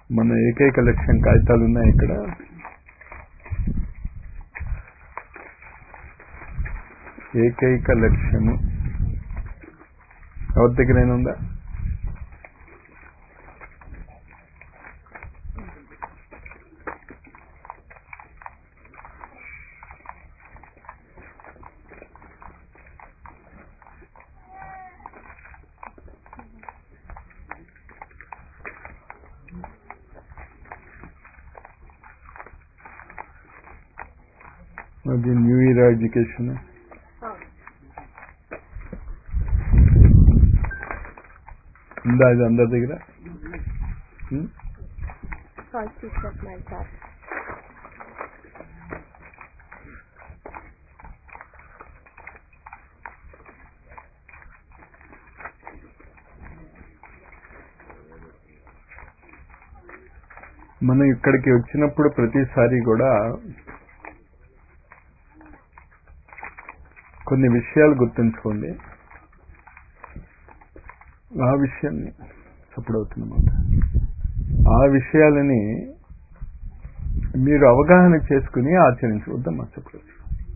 మన ఏకైక లక్ష్యం కాగితాలు ఉన్నాయి ఇక్కడ ఏకైక లక్ష్యము ఎవరి దగ్గరైనా ఉందా అది న్యూ ఇయర్ ఎడ్యుకేషన్ ఉందా అది అందరి దగ్గర ఉం? కాల్ తీసుకుంటున్నాను సార్ మనం ఇక్కడికి వచ్చినప్పుడు ప్రతిసారి కూడా కొన్ని విషయాలు గుర్తుంచుకోండి ఆ విషయాన్ని సపోర్ట్ అవుతుందన్నమాట ఆ విషయాలని మీరు అవగాహన చేసుకుని ఆచరించవద్దమ్మా సపోర్ట్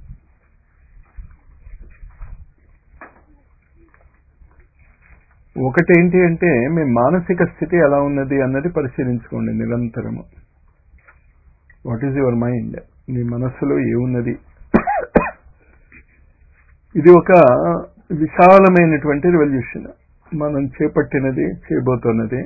ఒకటేంటి అంటే మీ మానసిక స్థితి ఎలా ఉన్నది అన్నది పరిశీలించుకోండి నిరంతరము వాట్ ఈజ్ యువర్ మైండ్ మీ మనస్సులో ఏమున్నది ఇది ఒక విశాలమైనటువంటి రెవల్యూషన్ మనం చేపట్టినది చేయబోతున్నది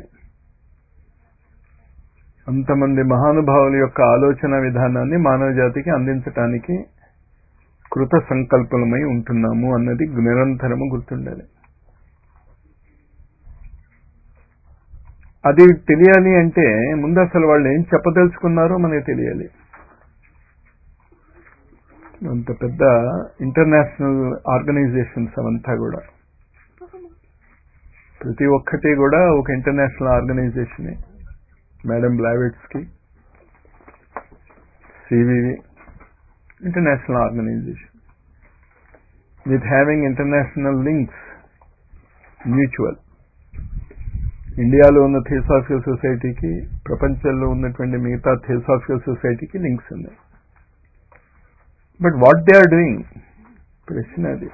అంతమంది మహానుభావుల యొక్క ఆలోచన విధానాన్ని మానవ జాతికి అందించటానికి కృత సంకల్పమై ఉంటున్నాము అన్నది నిరంతరము గుర్తుండాలి అది తెలియాలి అంటే ముందు అసలు వాళ్ళు ఏం చెప్పదలుచుకున్నారో మనకి తెలియాలి అంత పెద్ద ఇంటర్నేషనల్ ఆర్గనైజేషన్స్ అవంతా కూడా ప్రతి ఒక్కటి కూడా ఒక ఇంటర్నేషనల్ ఆర్గనైజేషనే madam Blavatsky CVV international organisation with having international links mutual ఇండియాలో ఉన్న థియోసాఫికల్ సొసైటీకి ప్రపంచంలో ఉన్నటువంటి మిగతా థియోసాఫికల్ సొసైటీకి లింక్స్ ఉన్నాయి but what they are doing ప్రశ్న అది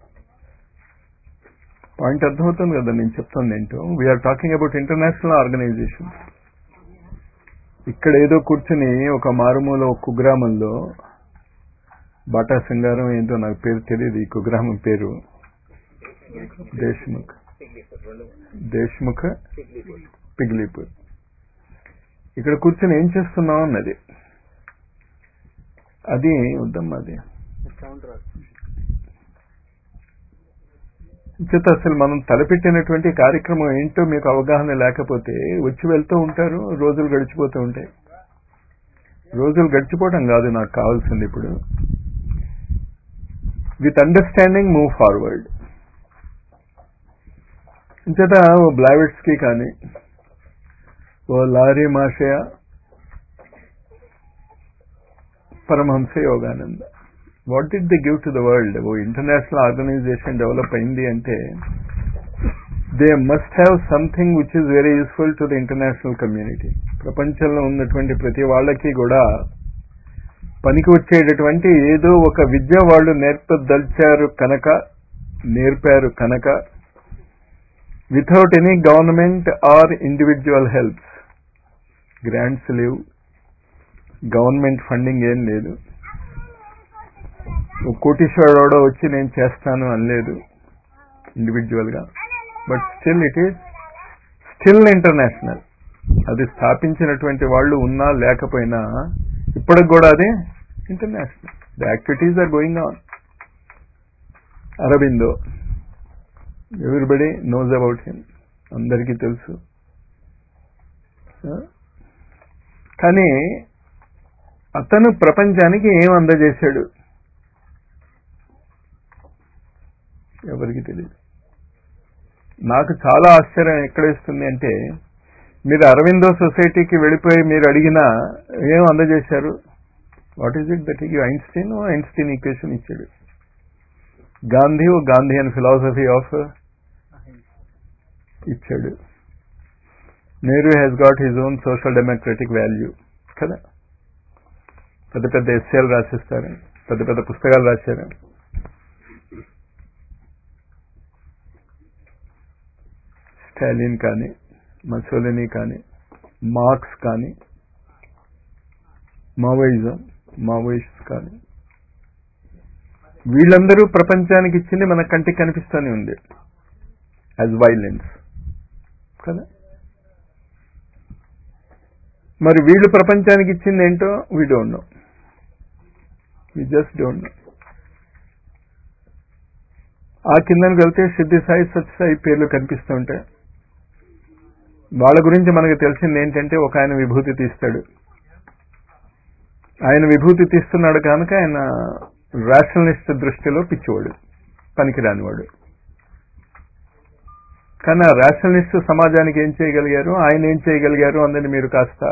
పాయింట్ అర్థమవుతుంది కదా నేను చెప్తాను ఏంటో we are talking about international organization ఇక్కడ ఏదో కూర్చుని ఒక మారుమూల ఒక కుగ్రామంలో బాటా సింగారం ఏంటో నాకు పేరు తెలియదు ఈ కుగ్రామం పేరు దేశ్ముఖ్ దేశ్ముఖ్ పిగ్లీపూర్ ఇక్కడ కూర్చొని ఏం చేస్తున్నాం అన్నది అది వద్దమ్మా అది చేత అసలు మనం తలపెట్టినటువంటి కార్యక్రమం ఏంటో మీకు అవగాహన లేకపోతే వచ్చి వెళ్తూ ఉంటారు రోజులు గడిచిపోతూ ఉంటాయి రోజులు గడిచిపోవడం కాదు నాకు కావాల్సింది ఇప్పుడు విత్ అండర్స్టాండింగ్ మూవ్ ఫార్వర్డ్ ఇంచేత ఓ బ్లావెట్స్ కి కానీ ఓ Lahiri Mahasaya Paramahansa Yogananda what did the give to the world ఓ ఇంటర్నేషనల్ ఆర్గనైజేషన్ డెవలప్ అయింది అంటే they must have something which is very useful to the international community ప్రపంచంలో ఉన్నటువంటి ప్రతి వాళ్ళకి కూడా పనికి వచ్చేటటువంటి ఏదో ఒక విద్య వాళ్ళు నేర్పదలిచారు కనుక నేర్పారు కనుక without any government or individual helps grants లేవు గవర్నమెంట్ ఫండింగ్ ఏం లేదు కోటీశ్వరుడు వచ్చి నేను చేస్తాను అనలేదు ఇండివిజువల్ గా but still it is still international అది స్థాపించినటువంటి వాళ్ళు ఉన్నా లేకపోయినా ఇప్పటికి కూడా అది international the activities are going on Aurobindo everybody knows about him అందరికీ తెలుసు కానీ అతను ప్రపంచానికి ఏం అందజేశాడు ఎవరికి తెలియదు నాకు చాలా ఆశ్చర్యం ఎక్కడేస్తుంది అంటే మీరు అరవిందో సొసైటీకి వెళ్ళిపోయి మీరు అడిగినా ఏం అందజేశారు what is it that Einstein Einstein equation ఇచ్చాడు గాంధీ ఓ గాంధీ అండ్ ఫిలాసఫీ ఆఫ్ ఇచ్చాడు Nehru has got his own social democratic value కదా పెద్ద పెద్ద ఎస్ఏలు రాసిస్తారు పెద్ద పెద్ద పుస్తకాలు రాశారు స్టాలిన్ కానీ మసోలిని కానీ మార్క్స్ కానీ మావోయిజం మావోయిస్ట్ కానీ వీళ్ళందరూ ప్రపంచానికి ఇచ్చింది మన కంటికి కనిపిస్తూనే ఉంది యాజ్ వైలెన్స్ కదా మరి వీళ్ళు ప్రపంచానికి ఇచ్చింది ఏంటో we don't know we just don't know ఆ కిందకి వెళ్తే సిద్ధి సాయి సత్యసాయి పేర్లు కనిపిస్తూ ఉంటాయి వాళ్ళ గురించి మనకు తెలిసింది ఏంటంటే ఒక ఆయన విభూతి తీస్తాడు ఆయన విభూతి తీస్తున్నాడు కనుక ఆయన రాషనలిస్ట్ దృష్టిలో పిచ్చివాడు పనికిరానివాడు కానీ ఆ రాషనలిస్ట్ సమాజానికి ఏం చేయగలిగారు ఆయన ఏం చేయగలిగారు అన్నది మీరు కాస్త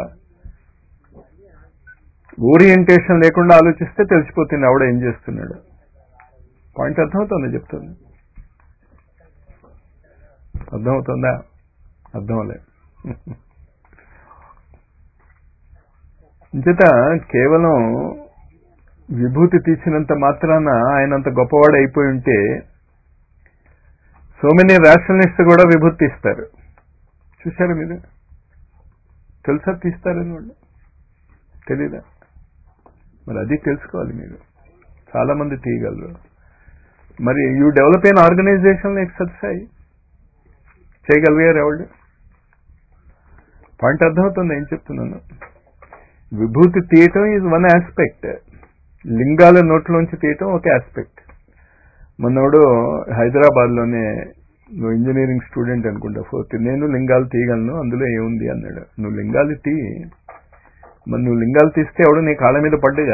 ఓరియంటేషన్ లేకుండా ఆలోచిస్తే తెలిసిపోతుంది ఆవిడ ఏం చేస్తున్నాడు పాయింట్ అర్థమవుతుంది చెప్తుంది అర్థమవుతుందా అర్థమలే ఇంచేత కేవలం విభూతి తీసినంత మాత్రాన ఆయనంత గొప్పవాడు అయిపోయి ఉంటే సో మెనీ రేషనలిస్ట్ కూడా విభూతి తీస్తారు చూశారు మీరు తెలుసా తీస్తారని వాళ్ళు తెలీదా మరి అది తెలుసుకోవాలి మీరు చాలా మంది తీయగలరు మరి యూ డెవలప్ అయిన ఆర్గనైజేషన్ లైక్ సత్సాయి చేయగలిగారు ఎవరు పాయింట్ అర్థమవుతుంది ఏం చెప్తున్నాను విభూతి తీయటం ఈజ్ వన్ ఆస్పెక్ట్ లింగాల నోట్లోంచి తీయటం ఒక ఆస్పెక్ట్ మొన్నోడు హైదరాబాద్ లోనే నువ్వు ఇంజనీరింగ్ స్టూడెంట్ అనుకుంటా ఫోర్త్ నేను లింగాలు తీయగలను అందులో ఏముంది అన్నాడు నువ్వు లింగాలు తీ మరి నువ్వు లింగాలు తీస్తే ఎవడు నీ కాళ్ళ మీద పడ్డగా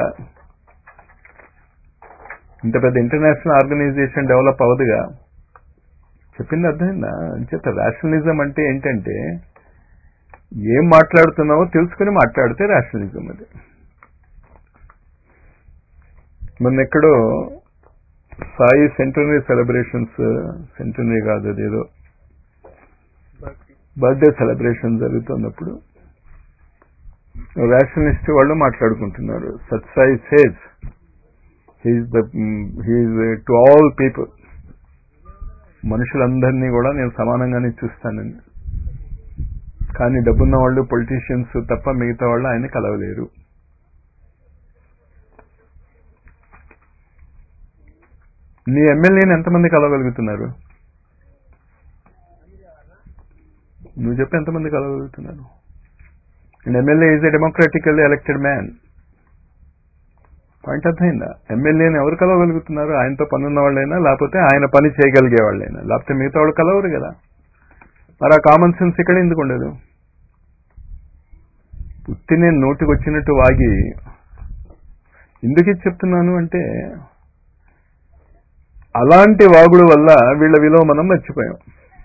ఇంత పెద్ద ఇంటర్నేషనల్ ఆర్గనైజేషన్ డెవలప్ అవ్వదుగా చెప్పింది అర్థమైందా అంచేత రేషనలిజం అంటే ఏంటంటే ఏం మాట్లాడుతున్నావో తెలుసుకుని మాట్లాడితే రేషనలిజం అది మొన్న ఎక్కడో సాయి సెంటనరీ సెలబ్రేషన్స్ సెంటనరీ కాదు అదేదో బర్త్డే సెలబ్రేషన్ జరుగుతున్నప్పుడు రేషనలిస్ట్ వాళ్ళు మాట్లాడుకుంటున్నారు Sathya Sai says he is the he is to all people మనుషులందరినీ కూడా నేను సమానంగానే చూస్తానండి కానీ డబ్బున్న వాళ్ళు పొలిటీషియన్స్ తప్ప మిగతా వాళ్ళు ఆయన కలవలేరు నీ ఎమ్మెల్యేని ఎంతమంది కలవగలుగుతున్నారు నువ్వు చెప్పి ఎంతమంది కలవగలుగుతున్నారు and MLA is a democratically elected man point అర్థమైందా ఎమ్మెల్యేని ఎవరు కలవగలుగుతున్నారు ఆయనతో పనున్న వాళ్ళైనా లేకపోతే ఆయన పని చేయగలిగే వాళ్ళైనా లేకపోతే మిగతా వాళ్ళు కలవరు కదా మరి ఆ కామన్ సెన్స్ ఇక్కడ ఎందుకు ఉండదు పుట్టి నేను నోటికి వచ్చినట్టు వాగి ఎందుకు ఇది చెప్తున్నాను అంటే అలాంటి వాగుడు వల్ల వీళ్ళ విలువ మనం మర్చిపోయాం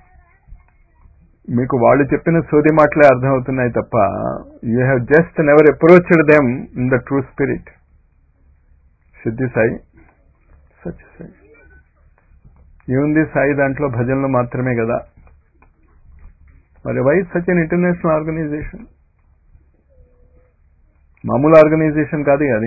మీకు వాళ్ళు చెప్పిన సోది మాటలే అర్థమవుతున్నాయి తప్ప you have just never approached them in the true spirit సిద్ధి సాయి సత్య సాయి ఏముంది సాయి దాంట్లో భజనలు మాత్రమే కదా మరి why such an international organization మామూలు ఆర్గనైజేషన్ కాదు అది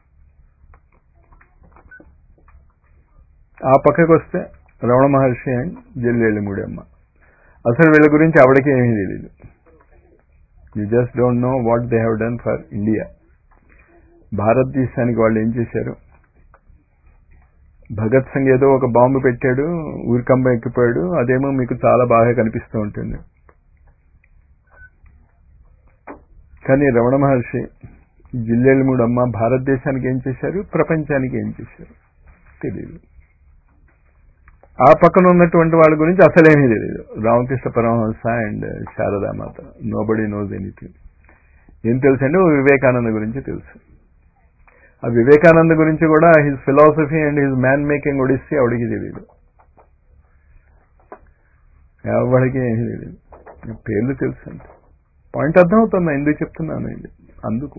ఆ పక్కకు వస్తే రమణ మహర్షి అండ్ జల్లేళ్ళమూడి అమ్మ అసలు వీళ్ళ గురించి ఆవిడకి ఏమీ తెలియదు you just don't know what they have done for India భారతదేశానికి వాళ్ళు ఏం చేశారు భగత్ సింగ్ ఏదో ఒక బాంబు పెట్టాడు ఊరికంబ ఎక్కిపోయాడు అదేమో మీకు చాలా బాగా కనిపిస్తూ ఉంటుంది కానీ రమణ మహర్షి జిల్లెళ్ళమూడు అమ్మ భారతదేశానికి ఏం చేశారు ప్రపంచానికి ఏం చేశారు తెలియదు ఆ పక్కన ఉన్నటువంటి వాళ్ళ గురించి అసలేమీ తెలియదు Ramakrishna Paramahansa and Sarada Mata nobody knows anything ఏం తెలుసు అంటే వివేకానంద గురించి తెలుసు ఆ వివేకానంద గురించి కూడా his philosophy and his man making odyssey ఆవిడికి తెలియదు ఎవరికి ఏమీ తెలియదు పేర్లు తెలుసు అంతే పాయింట్ అర్థమవుతుందా ఎందుకు చెప్తున్నాను ఇది అందుకు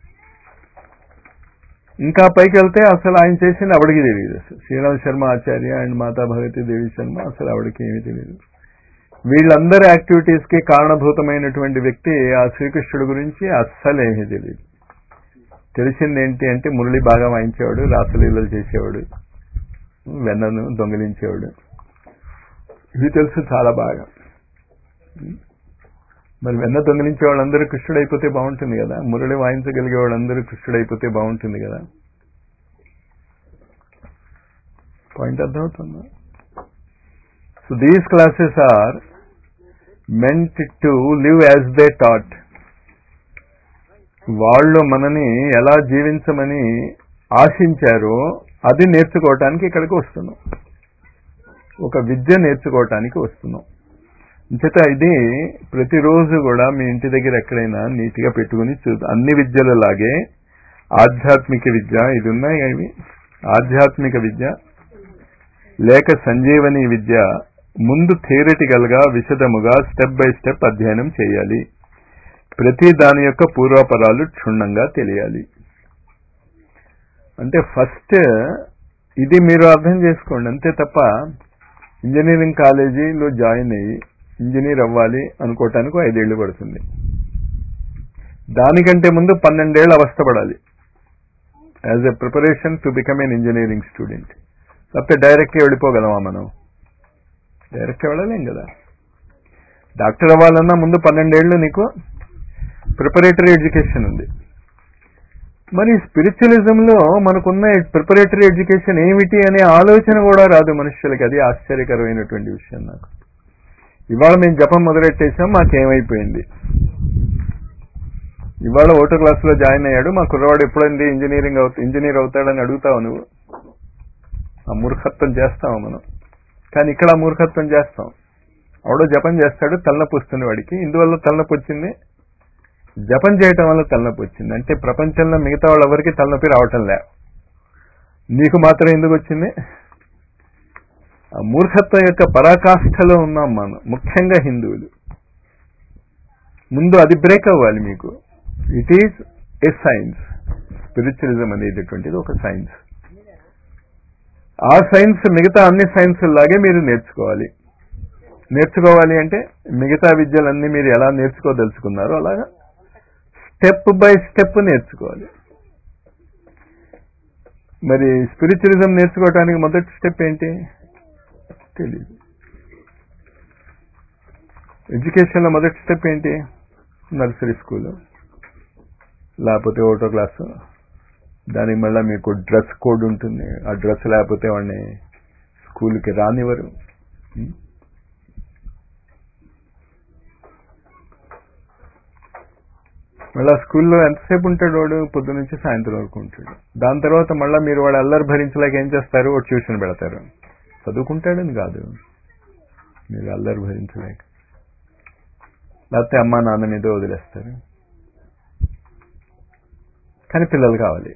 ఇంకా పైకి వెళ్తే అసలు ఆయన చేసింది ఆవిడకి తెలియదు అసలు శ్రీరామ్ శర్మ ఆచార్య అండ్ మాతా భగవతి దేవి శర్మ అసలు ఆవిడకి ఏమీ తెలియదు వీళ్ళందరి యాక్టివిటీస్ కి కారణభూతమైనటువంటి వ్యక్తి ఆ శ్రీకృష్ణుడి గురించి అస్సలేమీ తెలియదు తెలిసింది ఏంటి అంటే మురళి బాగా వాయించేవాడు రాసలీలలు చేసేవాడు వెన్నను దొంగిలించేవాడు ఇవి తెలుసు చాలా బాగా మరి వెన్న దొంగిలించే వాళ్ళందరూ కృష్ణుడు అయిపోతే బాగుంటుంది కదా మురళి వాయించగలిగే వాళ్ళందరూ కృష్ణుడు అయిపోతే బాగుంటుంది కదా పాయింట్ అర్థమవుతుందా so these classes are meant to live as they taught వాళ్ళు మనని ఎలా జీవించమని ఆశించారో అది నేర్చుకోవటానికి ఇక్కడికి వస్తున్నాం ఒక విద్య నేర్చుకోవటానికి వస్తున్నాం చేత ఇది ప్రతిరోజు కూడా మీ ఇంటి దగ్గర ఎక్కడైనా నీట్గా పెట్టుకుని చూ అన్ని విద్యలలాగే ఆధ్యాత్మిక విద్య ఇది ఉన్నాయి ఇవి ఆధ్యాత్మిక విద్య లేక సంజీవని విద్య ముందు థియరిటికల్ గా విశదముగా స్టెప్ బై స్టెప్ అధ్యయనం చేయాలి ప్రతి దాని యొక్క పూర్వాపరాలు క్షుణ్ణంగా తెలియాలి అంటే ఫస్ట్ ఇది మీరు అర్థం చేసుకోండి అంతే తప్ప ఇంజనీరింగ్ కాలేజీలో జాయిన్ అయ్యి ఇంజనీర్ అవ్వాలి అనుకోవటానికి ఐదేళ్లు పడుతుంది దానికంటే ముందు పన్నెండేళ్ళు అవస్థపడాలి as a preparation to become an engineering student లేకపోతే డైరెక్ట్గా వెళ్ళిపోగలమా మనం డైరెక్ట్గా వెళ్ళలేం కదా డాక్టర్ అవ్వాలన్నా ముందు పన్నెండేళ్ళు నీకు ప్రిపరేటరీ ఎడ్యుకేషన్ ఉంది మరి స్పిరిచువలిజంలో మనకున్న ప్రిపరేటరీ ఎడ్యుకేషన్ ఏమిటి అనే ఆలోచన కూడా రాదు మనుషులకి అది ఆశ్చర్యకరమైనటువంటి విషయం నాకు ఇవాళ మేము జపం మొదలెట్టేసాం మాకేమైపోయింది ఇవాళ ఓటో క్లాసులో జాయిన్ అయ్యాడు మా కుర్రవాడు ఎప్పుడైంది ఇంజనీరింగ్ అవుతా ఇంజనీర్ అవుతాడని అడుగుతావు నువ్వు ఆ మూర్ఖత్వం చేస్తావు మనం కానీ ఇక్కడ ఆ మూర్ఖత్వం చేస్తాం ఆవిడో జపం చేస్తాడు తలనొప్పి వస్తుంది వాడికి ఇందువల్ల తలనొప్పి వచ్చింది జపం చేయటం వల్ల తలనొప్పి వచ్చింది అంటే ప్రపంచంలో మిగతా వాళ్ళు ఎవరికి తలనొప్పి రావటం లే నీకు మాత్రం ఎందుకు వచ్చింది ఆ మూర్ఖత్వం యొక్క పరాకాష్ఠలో ఉన్నాం మనం ముఖ్యంగా హిందువులు ముందు అది బ్రేక్ అవ్వాలి మీకు it is a science spiritualism అనేటటువంటిది ఒక సైన్స్ ఆ సైన్స్ మిగతా అన్ని సైన్స్ లాగే మీరు నేర్చుకోవాలి నేర్చుకోవాలి అంటే మిగతా విద్యలన్నీ మీరు ఎలా నేర్చుకోదలుచుకున్నారో అలాగా స్టెప్ బై స్టెప్ నేర్చుకోవాలి మరి స్పిరిచువలిజం నేర్చుకోవడానికి మొదటి స్టెప్ ఏంటి తెలియదు ఎడ్యుకేషన్లో మొదటి స్టెప్ ఏంటి నర్సరీ స్కూల్ లేకపోతే ఓటో క్లాసు దానికి మళ్ళీ మీకు డ్రెస్ కోడ్ ఉంటుంది ఆ డ్రెస్ లేకపోతే వాడిని స్కూల్కి రానివ్వరు మళ్ళీ స్కూల్లో ఎంతసేపు ఉంటాడు వాడు పొద్దు నుంచి సాయంత్రం వరకు ఉంటాడు దాని తర్వాత మళ్ళీ మీరు వాడు అల్లరి భరించలేక ఏం చేస్తారు వాడు ట్యూషన్ పెడతారు చదువుకుంటాడని కాదు మీరు అల్లరి భరించలేక లేకపోతే అమ్మా నాన్న మీద వదిలేస్తారు కానీ పిల్లలు కావాలి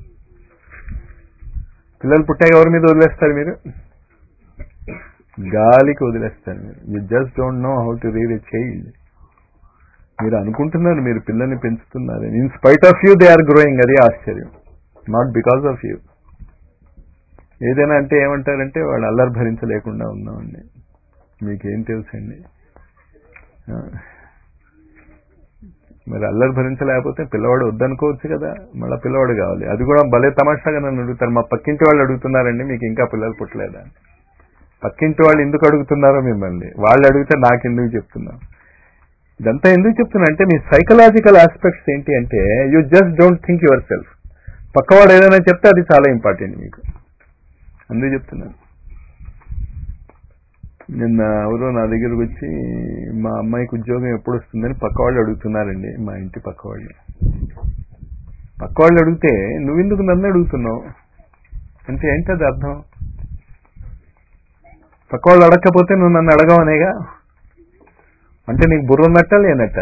పిల్లలు పుట్టాక ఎవరి మీద వదిలేస్తారు మీరు గాలికి వదిలేస్తారు మీరు you just don't know how to read a child మీరు అనుకుంటున్నారు మీరు పిల్లల్ని పెంచుతున్నారు in spite of you they are growing అది ఆశ్చర్యం నాట్ బికాస్ ఆఫ్ యూ ఏదైనా అంటే ఏమంటారంటే వాళ్ళు అల్లరి భరించలేకుండా ఉన్నామండి మీకేం తెలుసండి మరి అల్లరి భరించలేకపోతే పిల్లవాడు వద్దనుకోవచ్చు కదా మళ్ళీ పిల్లవాడు కావాలి అది కూడా భలే తమాషాగా నన్ను అడుగుతారు మా పక్కింటి వాళ్ళు అడుగుతున్నారండి మీకు ఇంకా పిల్లలు పుట్టలేదా పక్కింటి వాళ్ళు ఎందుకు అడుగుతున్నారో మిమ్మల్ని వాళ్ళు అడిగితే నాకు ఎందుకు చెప్తున్నాం ఇదంతా ఎందుకు చెప్తున్నా అంటే మీ సైకలాజికల్ ఆస్పెక్ట్స్ ఏంటి అంటే you just don't think yourself పక్కవాడు ఏదైనా చెప్తే అది చాలా ఇంపార్టెంట్ మీకు అందుకు చెప్తున్నాను నిన్న ఎవరో నా దగ్గరకు వచ్చి మా అమ్మాయికి ఉద్యోగం ఎప్పుడు వస్తుందని పక్క వాళ్ళు అడుగుతున్నారండి మా ఇంటి పక్క వాళ్ళు పక్క వాళ్ళు అడిగితే నువ్వెందుకు నన్ను అడుగుతున్నావు అంటే ఏంటి అది అర్థం పక్క వాళ్ళు అడగకపోతే నువ్వు నన్ను అడగవనేగా అంటే నీకు బుర్ర ఉన్నట్ట లేనట్ట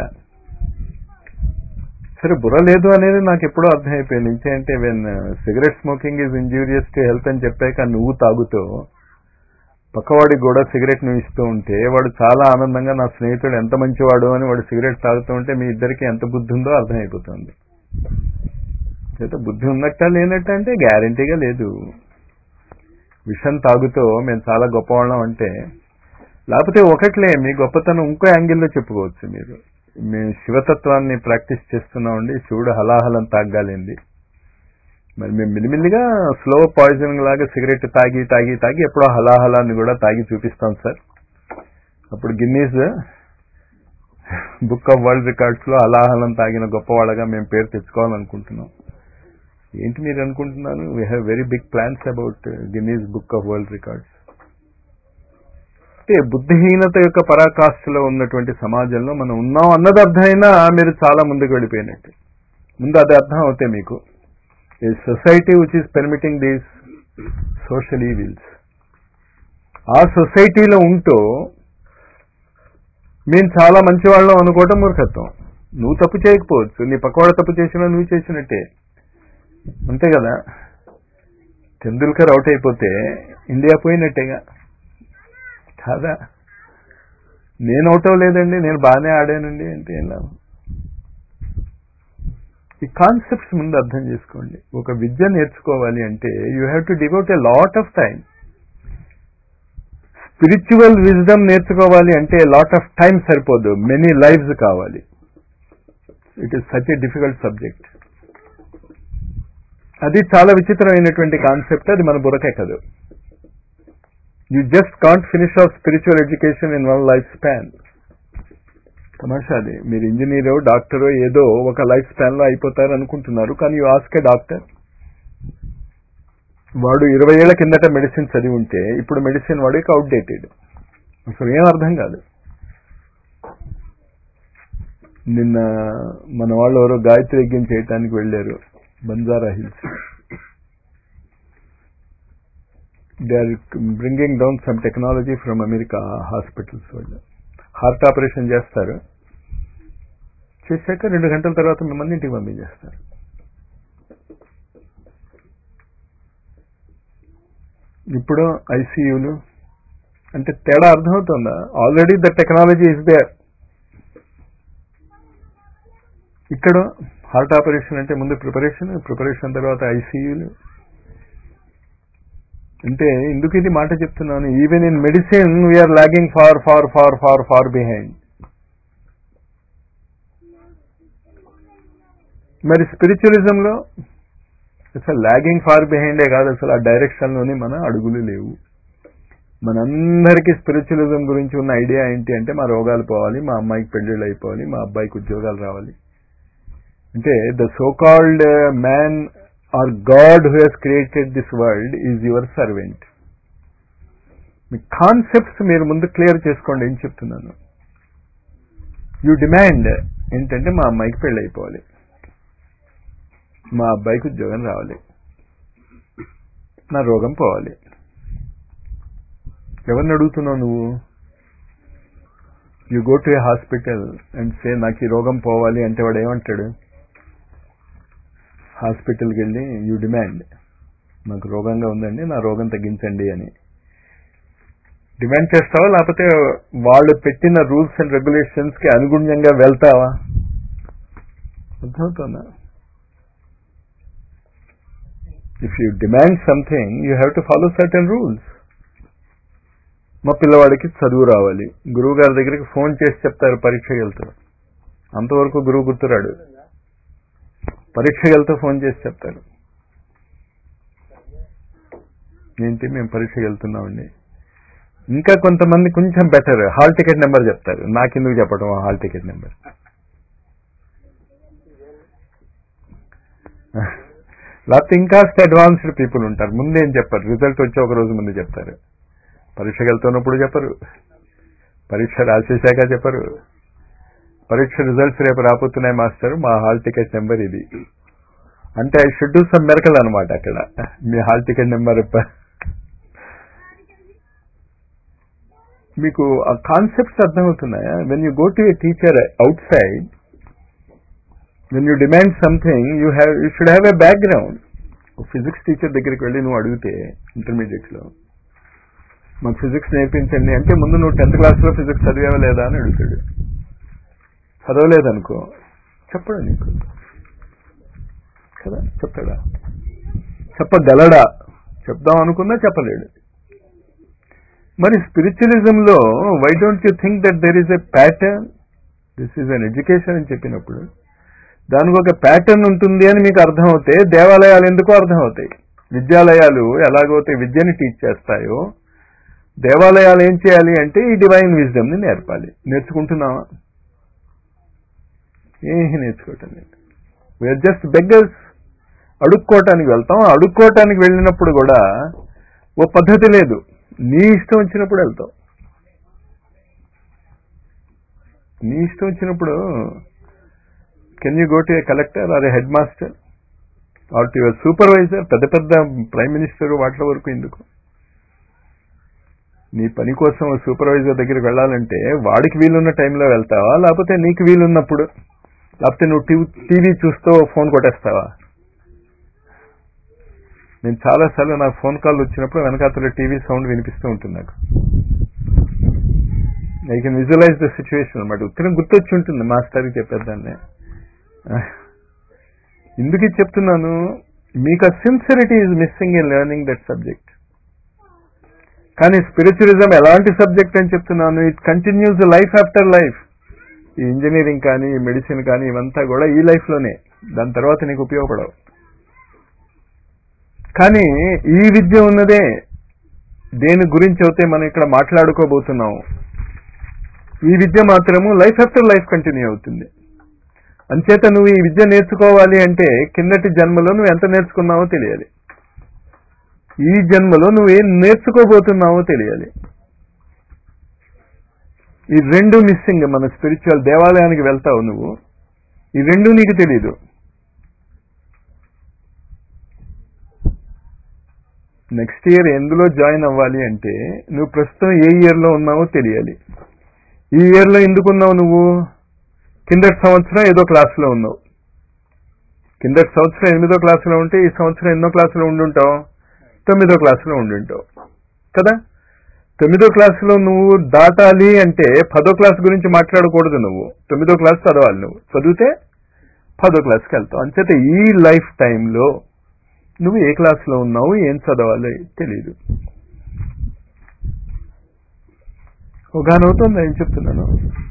సరే బుర్ర లేదు అనేది నాకు ఎప్పుడో అర్థమైపోయింది ఇంకేంటే when cigarette smoking is injurious to health అని చెప్పాక నువ్వు తాగుతూ పక్కవాడికి కూడా సిగరెట్ నువ్వు ఇస్తూ ఉంటే వాడు చాలా ఆనందంగా నా స్నేహితుడు ఎంత మంచివాడు అని వాడు సిగరెట్ తాగుతూ ఉంటే మీ ఇద్దరికి ఎంత బుద్ధి ఉందో అర్థమైపోతుంది చేత బుద్ధి ఉన్నట్ట లేనట్ట అంటే గ్యారంటీగా లేదు విషం తాగుతూ మేము చాలా గొప్పవాళ్ళం అంటే లేకపోతే ఒకట్లే మీ గొప్పతనం ఇంకో యాంగిల్లో చెప్పుకోవచ్చు మీరు మేము శివతత్వాన్ని ప్రాక్టీస్ చేస్తున్నామండి శివుడు హలాహలం తాగాలింది మరి మేము మిల్లిమిల్లిగా స్లో పాయిజనింగ్ లాగా సిగరెట్ తాగి తాగి తాగి ఎప్పుడో హలాహలాన్ని కూడా తాగి చూపిస్తాం సార్ అప్పుడు Guinness book of world records లో హలాహలం తాగిన గొప్పవాళ్ళగా మేము పేరు తెచ్చుకోవాలనుకుంటున్నాం ఏంటి మీరు అనుకుంటున్నారు we have very big plans about Guinness book of world records అంటే బుద్ధిహీనత యొక్క పరాకాష్ఠలో ఉన్నటువంటి సమాజంలో మనం ఉన్నాం అన్నది అర్థమైనా మీరు చాలా ముందుకు వెళ్ళిపోయినట్టు ముందు అది అర్థం అవుతాయి మీకు a society which is permitting these social evils ఆ సొసైటీలో ఉంటూ మేము చాలా మంచి వాళ్ళం అనుకోవటం మూర్ఖత్వం నువ్వు తప్పు చేయకపోవచ్చు నీ పక్కవాడు తప్పు చేసినా నువ్వు చేసినట్టే అంతే కదా తెందుల్కర్ అవుట్ అయిపోతే ఇండియా పోయినట్టేగా కాదా నేను అవుట్ అవ్వలేదండి నేను బాగానే ఆడానండి అంటే ఏం లాభం ఈ కాన్సెప్ట్స్ ముందు అర్థం చేసుకోండి ఒక విద్య నేర్చుకోవాలి అంటే you have to devote a lot of time spiritual wisdom నేర్చుకోవాలి అంటే లాట్ ఆఫ్ టైం సరిపోదు మెనీ లైఫ్స్ కావాలి it is such a difficult subject అది చాలా విచిత్రమైనటువంటి కాన్సెప్ట్ అది మన బుర్రకెక్కదు you just can't finish off spiritual education in one life span తమాషా అది మీరు ఇంజనీరో డాక్టరో ఏదో ఒక లైఫ్ స్పాన్ లో అయిపోతారు అనుకుంటున్నారు కానీ యూ ఆస్క్ ఏ డాక్టర్ వాడు ఇరవై ఏళ్ల కిందట మెడిసిన్ చదివి ఉంటే ఇప్పుడు మెడిసిన్ వాడికి అవుట్డేటెడ్ అసలు ఏం అర్థం కాదు నిన్న మన వాళ్ళు ఎవరో గాయత్రి యజ్ఞం చేయటానికి వెళ్ళారు Banjara Hills they are bringing down some technology from America hospitals వాళ్ళు హార్ట్ ఆపరేషన్ చేస్తారు చేశాక రెండు గంటల తర్వాత మిమ్మల్ని ఇంటికి పంపించేస్తారు ఇప్పుడు ఐసీయూలు అంటే తేడా అర్థమవుతుందా already the technology is there ఇక్కడ హార్ట్ ఆపరేషన్ అంటే ముందు ప్రిపరేషన్ ప్రిపరేషన్ తర్వాత ఐసీయూలు అంటే ఎందుకు ఇది మాట చెప్తున్నాను even in medicine we are lagging far far far far far behind మరి స్పిరిచువలిజంలో అసలు లాగింగ్ ఫార్ బిహైండే కాదు అసలు ఆ డైరెక్షన్లోనే మన అడుగులు లేవు మనందరికీ స్పిరిచువలిజం గురించి ఉన్న ఐడియా ఏంటి అంటే మా రోగాలు పోవాలి మా అమ్మాయికి పెళ్లిళ్ళు అయిపోవాలి మా అబ్బాయికి ఉద్యోగాలు రావాలి అంటే the so called man or god who he's created this world is your servant మీ కాన్సెప్ట్స్ మీరు ముందు క్లియర్ చేసుకోండి ఏం చెప్తున్నాను యూ డిమాండ్ ఏంటంటే మా అమ్మాయికి పెళ్ళి అయిపోవాలి మా అబ్బాయికి ఉద్యోగం రావాలి నా రోగం పోవాలి ఎవరిని అడుగుతున్నావు నువ్వు you go to a hospital and say నాకు ఈ రోగం పోవాలి అంటే వాడు ఏమంటాడు హాస్పిటల్కి వెళ్ళి యూ డిమాండ్ నాకు రోగంగా ఉందండి నా రోగం తగ్గించండి అని డిమాండ్ చేస్తావా లేకపోతే వాళ్ళు పెట్టిన రూల్స్ అండ్ రెగ్యులేషన్స్ కి అనుగుణ్యంగా వెళ్తావా అర్థమవుతుందా if you demand something you have to follow certain rules మా పిల్లవాడికి చదువు రావాలి గురువు గారి దగ్గరికి ఫోన్ చేసి చెప్తారు పరీక్షకి వెళ్తారు అంతవరకు గురువు గుర్తురాడు పరీక్షకి వెళ్తే ఫోన్ చేసి చెప్తారు ఏంటి మేము పరీక్షకి వెళ్తున్నామండి ఇంకా కొంతమంది కొంచెం బెటర్ హాల్ టికెట్ నెంబర్ చెప్తారు నాకెందుకు చెప్పడం ఆ హాల్ టికెట్ నెంబర్ లేకపోతే ఇంకాస్త అడ్వాన్స్డ్ పీపుల్ ఉంటారు ముందేం చెప్పారు రిజల్ట్ వచ్చి ఒక రోజు ముందు చెప్తారు పరీక్షకి వెళ్తున్నప్పుడు చెప్పరు పరీక్ష రాసేశాక చెప్పరు పరీక్ష రిజల్ట్స్ రేపు రాబోతున్నాయి మాస్టర్ మా హాల్ టికెట్ నెంబర్ ఇది అంటే I should do some miracle అనమాట అక్కడ మీ హాల్ టికెట్ నెంబర్ మీకు ఆ కాన్సెప్ట్స్ అర్థమవుతున్నాయా when you go to a teacher outside when you demand something you have you should have a background physics teacher దగ్గరికి వెళ్ళి నువ్వు అడిగితే ఇంటర్మీడియట్ లో మాకు ఫిజిక్స్ నేర్పించండి అంటే ముందు నువ్వు టెన్త్ క్లాస్ లో ఫిజిక్స్ చదివావా లేదా అని అడుగుతాడు చదవలేదనుకో చెప్పడు నీకు కదా చెప్తాడా చెప్పగలడా చెప్దాం అనుకున్నా చెప్పలేడు మరి స్పిరిచువలిజం లో why don't you think that there is a pattern this is an education అని చెప్పినప్పుడు దానికి ఒక ప్యాటర్న్ ఉంటుంది అని మీకు అర్థమవుతే దేవాలయాలు ఎందుకో అర్థమవుతాయి విద్యాలయాలు ఎలాగైతే విద్యని టీచ్ చేస్తాయో దేవాలయాలు ఏం చేయాలి అంటే ఈ డివైన్ విజ్డమ్ ని నేర్పాలి నేర్చుకుంటున్నావా ఏమీ నేర్చుకోవటం లేదు వీఆర్ జస్ట్ బెగ్గర్స్ అడుక్కోవటానికి వెళ్తాం అడుక్కోవటానికి వెళ్ళినప్పుడు కూడా ఓ పద్ధతి లేదు నీ ఇష్టం వచ్చినప్పుడు వెళ్తావు నీ ఇష్టం వచ్చినప్పుడు can you go to a collector or a head master or to your supervisor పెద్ద పెద్ద ప్రైమ్ మినిస్టర్ వాటి వరకు ఎందుకు నీ పని కోసం సూపర్వైజర్ దగ్గరికి వెళ్ళాలంటే వాడికి వీలున్న టైంలో వెళ్తావా లేకపోతే నీకు వీలున్నప్పుడు లేకపోతే నువ్వు టీవీ టీవీ చూస్తూ ఫోన్ కొట్టేస్తావా నేను చాలాసార్లు నాకు ఫోన్ కాల్ వచ్చినప్పుడు వెనకాతల టీవీ సౌండ్ వినిపిస్తూ ఉంటుంది నాకు I can visualize the situation అనమాట ఉత్తరం గుర్తొచ్చి ఉంటుంది మాస్టర్కి చెప్పేదాన్ని ఎందుకు ఇది చెప్తున్నాను మీకు ఆ sincerity is missing in learning that subject కానీ స్పిరిచువలిజం ఎలాంటి సబ్జెక్ట్ అని చెప్తున్నాను it continues life after life ఈ ఇంజనీరింగ్ కానీ ఈ మెడిసిన్ కానీ ఇవంతా కూడా ఈ లైఫ్ లోనే దాని తర్వాత నీకు ఉపయోగపడవు కానీ ఈ విద్య ఉన్నదే దేని గురించి అయితే మనం ఇక్కడ మాట్లాడుకోబోతున్నాం ఈ విద్య మాత్రము లైఫ్ ఆఫ్టర్ లైఫ్ కంటిన్యూ అవుతుంది అంచేత నువ్వు ఈ విద్య నేర్చుకోవాలి అంటే కిందటి జన్మలో నువ్వు ఎంత నేర్చుకున్నావో తెలియాలి ఈ జన్మలో నువ్వు ఏం నేర్చుకోబోతున్నావో తెలియాలి ఈ రెండు మిస్సింగ్ మన స్పిరిచువల్ దేవాలయానికి వెళ్తావు నువ్వు ఈ రెండు నీకు తెలియదు నెక్స్ట్ ఇయర్ ఎందులో జాయిన్ అవ్వాలి అంటే నువ్వు ప్రస్తుతం ఏ ఇయర్లో ఉన్నావో తెలియాలి ఈ ఇయర్లో ఎందుకు ఉన్నావు నువ్వు కిందటి సంవత్సరం ఏదో క్లాసులో ఉన్నావు కిందటి సంవత్సరం ఎనిమిదో క్లాసులో ఉంటే ఈ సంవత్సరం ఎన్నో క్లాసులో ఉండుంటావు తొమ్మిదో క్లాసులో ఉండుంటావు కదా తొమ్మిదో క్లాసులో నువ్వు దాటాలి అంటే పదో క్లాస్ గురించి మాట్లాడకూడదు నువ్వు తొమ్మిదో క్లాస్ చదవాలి నువ్వు చదివితే పదో క్లాస్కి వెళ్తావు అంచేత ఈ లైఫ్ టైంలో నువ్వు ఏ క్లాస్లో ఉన్నావు ఏం చదవాలి తెలియదు ఒకనవుతుంది ఏం చెప్తున్నాను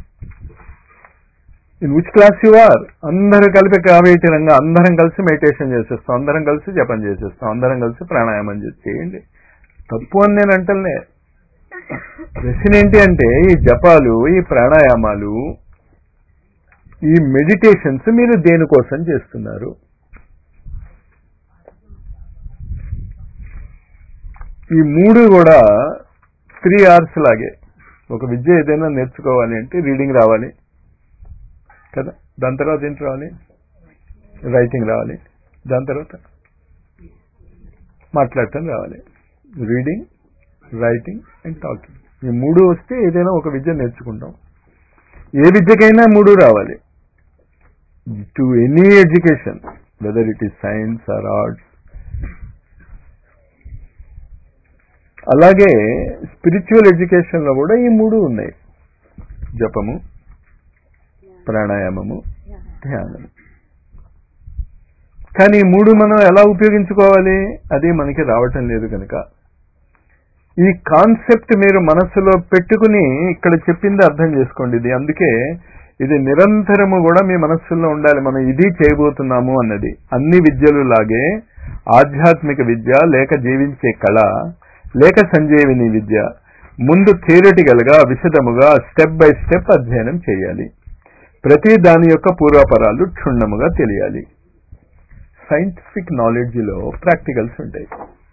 in which class you are అందరూ కలిపి కావేటీరంగా అందరం కలిసి మెడిటేషన్ చేసేస్తాం అందరం కలిసి జపం చేసేస్తాం అందరం కలిసి ప్రాణాయామం చేయండి తప్పు అని నేను అంటలే ప్రశ్న ఏంటి అంటే ఈ జపాలు ఈ ప్రాణాయామాలు ఈ మెడిటేషన్స్ మీరు దేనికోసం చేస్తున్నారు ఈ మూడు కూడా త్రీ అవర్స్ లాగే ఒక విద్య ఏదైనా నేర్చుకోవాలి అంటే రీడింగ్ రావాలి కదా దాని తర్వాత ఏంటి రావాలి రైటింగ్ రావాలి దాని తర్వాత మాట్లాడటం రావాలి రీడింగ్ రైటింగ్ అండ్ టాకింగ్ ఈ మూడు వస్తే ఏదైనా ఒక విద్య నేర్చుకుంటాం ఏ విద్యకైనా మూడు రావాలి to any education whether it is science or arts అలాగే స్పిరిచువల్ ఎడ్యుకేషన్ లో కూడా ఈ మూడు ఉన్నాయి జపము ప్రాణాయామము ధ్యానము కానీ ఈ మూడు మనం ఎలా ఉపయోగించుకోవాలి అది మనకి రావటం లేదు కనుక ఈ కాన్సెప్ట్ మీరు మనస్సులో పెట్టుకుని ఇక్కడ చెప్పింది అర్థం చేసుకోండి ఇది అందుకే ఇది నిరంతరము కూడా మీ మనస్సులో ఉండాలి మనం ఇది చేయబోతున్నాము అన్నది అన్ని విద్యలు లాగే ఆధ్యాత్మిక విద్య లేక జీవించే కళ లేక సంజీవిని విద్య ముందు థియరిటికల్ గా విశదముగా స్టెప్ బై స్టెప్ అధ్యయనం చేయాలి ప్రతి దాని యొక్క పూర్వాపరాలు క్షుణ్ణముగా తెలియాలి సైంటిఫిక్ నాలెడ్జ్ లో ప్రాక్టికల్స్ ఉంటాయి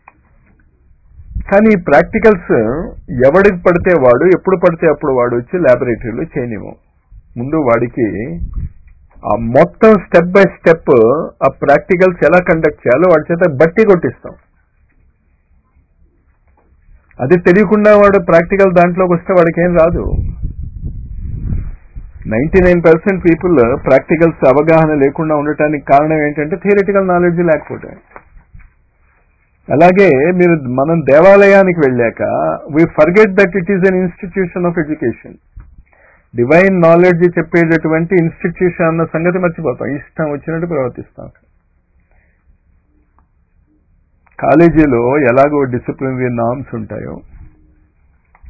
కానీ ఈ ప్రాక్టికల్స్ ఎవడికి పడితే వాడు ఎప్పుడు పడితే అప్పుడు వాడు వచ్చి ల్యాబొరేటరీలో చేయనివ్వం ముందు వాడికి ఆ మొత్తం స్టెప్ బై స్టెప్ ఆ ప్రాక్టికల్స్ ఎలా కండక్ట్ చేయాలో వాడి చేత బట్టి కొట్టిస్తాం అది తెలియకుండా వాడు ప్రాక్టికల్ దాంట్లోకి వస్తే వాడికి ఏం రాదు ninety nine percent people practicals అవగాహన లేకుండా ఉండటానికి కారణం ఏంటంటే థియరిటికల్ నాలెడ్జ్ లేకపోవటం అలాగే మీరు మనం దేవాలయానికి వెళ్ళాక we forget that it is an institution of education divine knowledge చెప్పేటటువంటి ఇన్స్టిట్యూషన్ అన్న సంగతి మర్చిపోతాం ఇష్టం వచ్చినట్టు ప్రవర్తిస్తాం కాలేజీలో ఎలాగో డిసిప్లినరీ నామ్స్ ఉంటాయో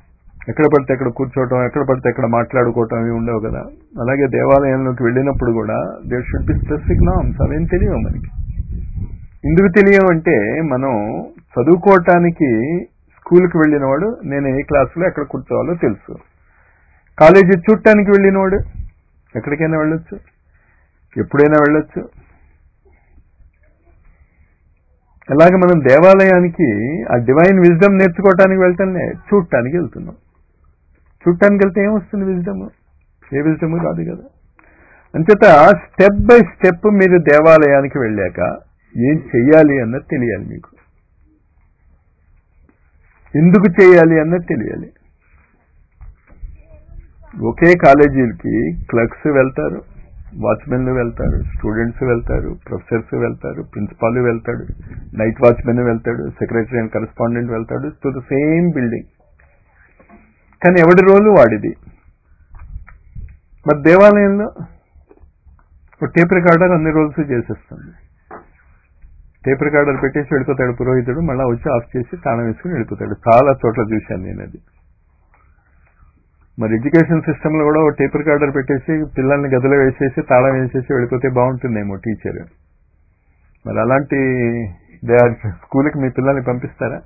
ఎక్కడ పడితే ఎక్కడ కూర్చోవటం ఎక్కడ పడితే ఎక్కడ మాట్లాడుకోవటం అవి ఉండవు కదా అలాగే దేవాలయంలోకి వెళ్ళినప్పుడు కూడా there should be specific norms అవేం తెలియవు మనకి ఎందుకు తెలియవు అంటే మనం చదువుకోవటానికి స్కూల్కి వెళ్ళినవాడు నేను ఏ క్లాసులో ఎక్కడ కూర్చోవాలో తెలుసు కాలేజీ చూడటానికి వెళ్ళినవాడు ఎక్కడికైనా వెళ్ళొచ్చు ఎప్పుడైనా వెళ్ళొచ్చు అలాగే మనం దేవాలయానికి ఆ డివైన్ విజ్డమ్ నేర్చుకోవటానికి వెళ్తానే చూడటానికి వెళ్తున్నాం చూడటానికి వెళ్తే ఏమొస్తుంది విజ్డమ్ ఏ విజ్డమ్ రాదు కదా అంచేత స్టెప్ బై స్టెప్ మీరు దేవాలయానికి వెళ్ళాక ఏం చెయ్యాలి అన్నది తెలియాలి మీకు ఎందుకు చేయాలి అన్నది తెలియాలి ఒకే కాలేజీలకి క్లర్క్స్ వెళ్తారు వాచ్మెన్లు వెళ్తారు స్టూడెంట్స్ వెళ్తారు ప్రొఫెసర్స్ వెళ్తారు ప్రిన్సిపాల్ వెళ్తాడు నైట్ వాచ్మెన్ వెళ్తాడు సెక్రటరీ అండ్ కరెస్పాండెంట్ వెళ్తాడు టు ద సేమ్ బిల్డింగ్ కానీ ఎవడి రోలు వాడిది మరి దేవాలయంలో ఒక టేప్ రికార్డర్ అన్ని రోజులు చేసేస్తుంది టేప్ రికార్డర్ పెట్టేసి వెళ్ళిపోతాడు పురోహితుడు మళ్ళీ వచ్చి ఆఫ్ చేసి తాళం వేసుకుని వెళ్ళిపోతాడు చాలా చోట్ల చూశాను నేను అది మరి ఎడ్యుకేషన్ సిస్టంలో కూడా ఒక టేప్ రికార్డర్ పెట్టేసి పిల్లల్ని గదిలో వేసేసి తాళం వేసేసి వెళ్ళిపోతే బాగుంటుందేమో టీచర్ మరి అలాంటి దే ఆర్ స్కూల్కి మీ పిల్లల్ని పంపిస్తారా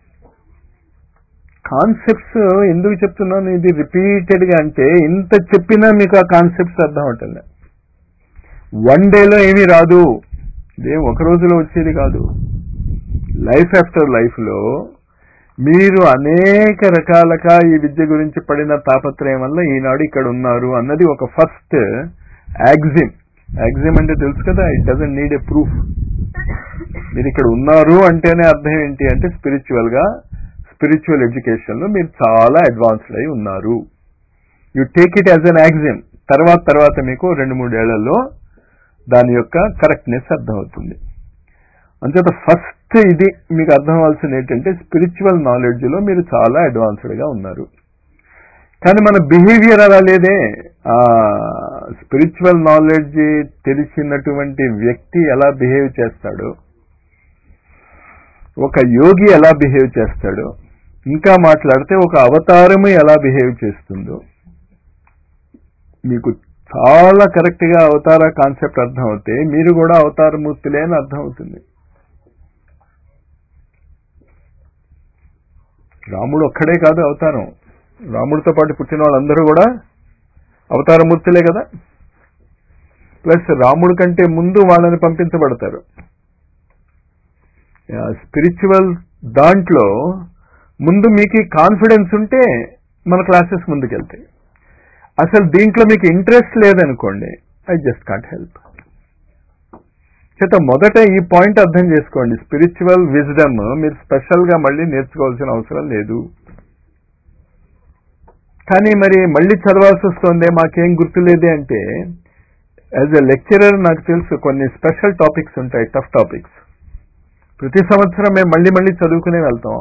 కాన్సెప్ట్స్ ఎందుకు చెప్తున్నాను ఇది రిపీటెడ్ గా అంటే ఇంత చెప్పినా మీకు ఆ కాన్సెప్ట్స్ అర్థం అవుతుంది వన్ డేలో ఏమీ రాదు ఇదే ఒక రోజులో వచ్చేది కాదు లైఫ్ ఆఫ్టర్ లైఫ్ లో మీరు అనేక రకాలుగా ఈ విద్య గురించి పడిన తాపత్రయం వల్ల ఈనాడు ఇక్కడ ఉన్నారు అన్నది ఒక ఫస్ట్ యాగ్జిమ్ యాగ్జిమ్ అంటే తెలుసు కదా it doesn't need a proof మీరు ఇక్కడ ఉన్నారు అంటేనే అర్థం ఏంటి అంటే స్పిరిచువల్ గా స్పిరిచువల్ ఎడ్యుకేషన్ లో మీరు చాలా అడ్వాన్స్డ్ అయి ఉన్నారు you take it as an axiom తర్వాత తర్వాత మీకు రెండు మూడేళ్లలో దాని యొక్క కరెక్ట్నెస్ అర్థమవుతుంది అంచేత ఫస్ట్ ఇది మీకు అర్థం అవ్వాల్సింది ఏంటంటే స్పిరిచువల్ నాలెడ్జ్ లో మీరు చాలా అడ్వాన్స్డ్ గా ఉన్నారు కానీ మన బిహేవియర్ అలా లేదే ఆ స్పిరిచువల్ నాలెడ్జ్ తెలిసినటువంటి వ్యక్తి ఎలా బిహేవ్ చేస్తాడో ఒక యోగి ఎలా బిహేవ్ చేస్తాడో ఇంకా మాట్లాడితే ఒక అవతారము ఎలా బిహేవ్ చేస్తుందో మీకు చాలా కరెక్ట్ గా అవతార కాన్సెప్ట్ అర్థం అవుతే మీరు కూడా అవతారమూర్తులే అని అర్థం అవుతుంది రాముడు ఒక్కడే కాదు అవతారం రాముడితో పాటు పుట్టిన వాళ్ళందరూ కూడా అవతారమూర్తులే కదా ప్లస్ రాముడి కంటే ముందు వాళ్ళని పంపించబడతారు స్పిరిచువల్ దాంట్లో ముందు మీకు కాన్ఫిడెన్స్ ఉంటే మన క్లాసెస్ ముందుకెళ్తాయి అసలు దీంట్లో మీకు ఇంట్రెస్ట్ లేదనుకోండి ఐ జస్ట్ కాంట్ హెల్ప్ చేత మొదట ఈ పాయింట్ అర్థం చేసుకోండి స్పిరిచువల్ విజ్డమ్ మీరు స్పెషల్ గా మళ్ళీ నేర్చుకోవాల్సిన అవసరం లేదు కానీ మరి మళ్ళీ చదవాల్సి వస్తుంది మాకేం గుర్తులేదే అంటే యాజ్ ఎ లెక్చరర్ నాకు తెలుసు కొన్ని స్పెషల్ టాపిక్స్ ఉంటాయి టఫ్ టాపిక్స్ ప్రతి సంవత్సరం మేము మళ్ళీ మళ్ళీ చదువుకునే వెళ్తాం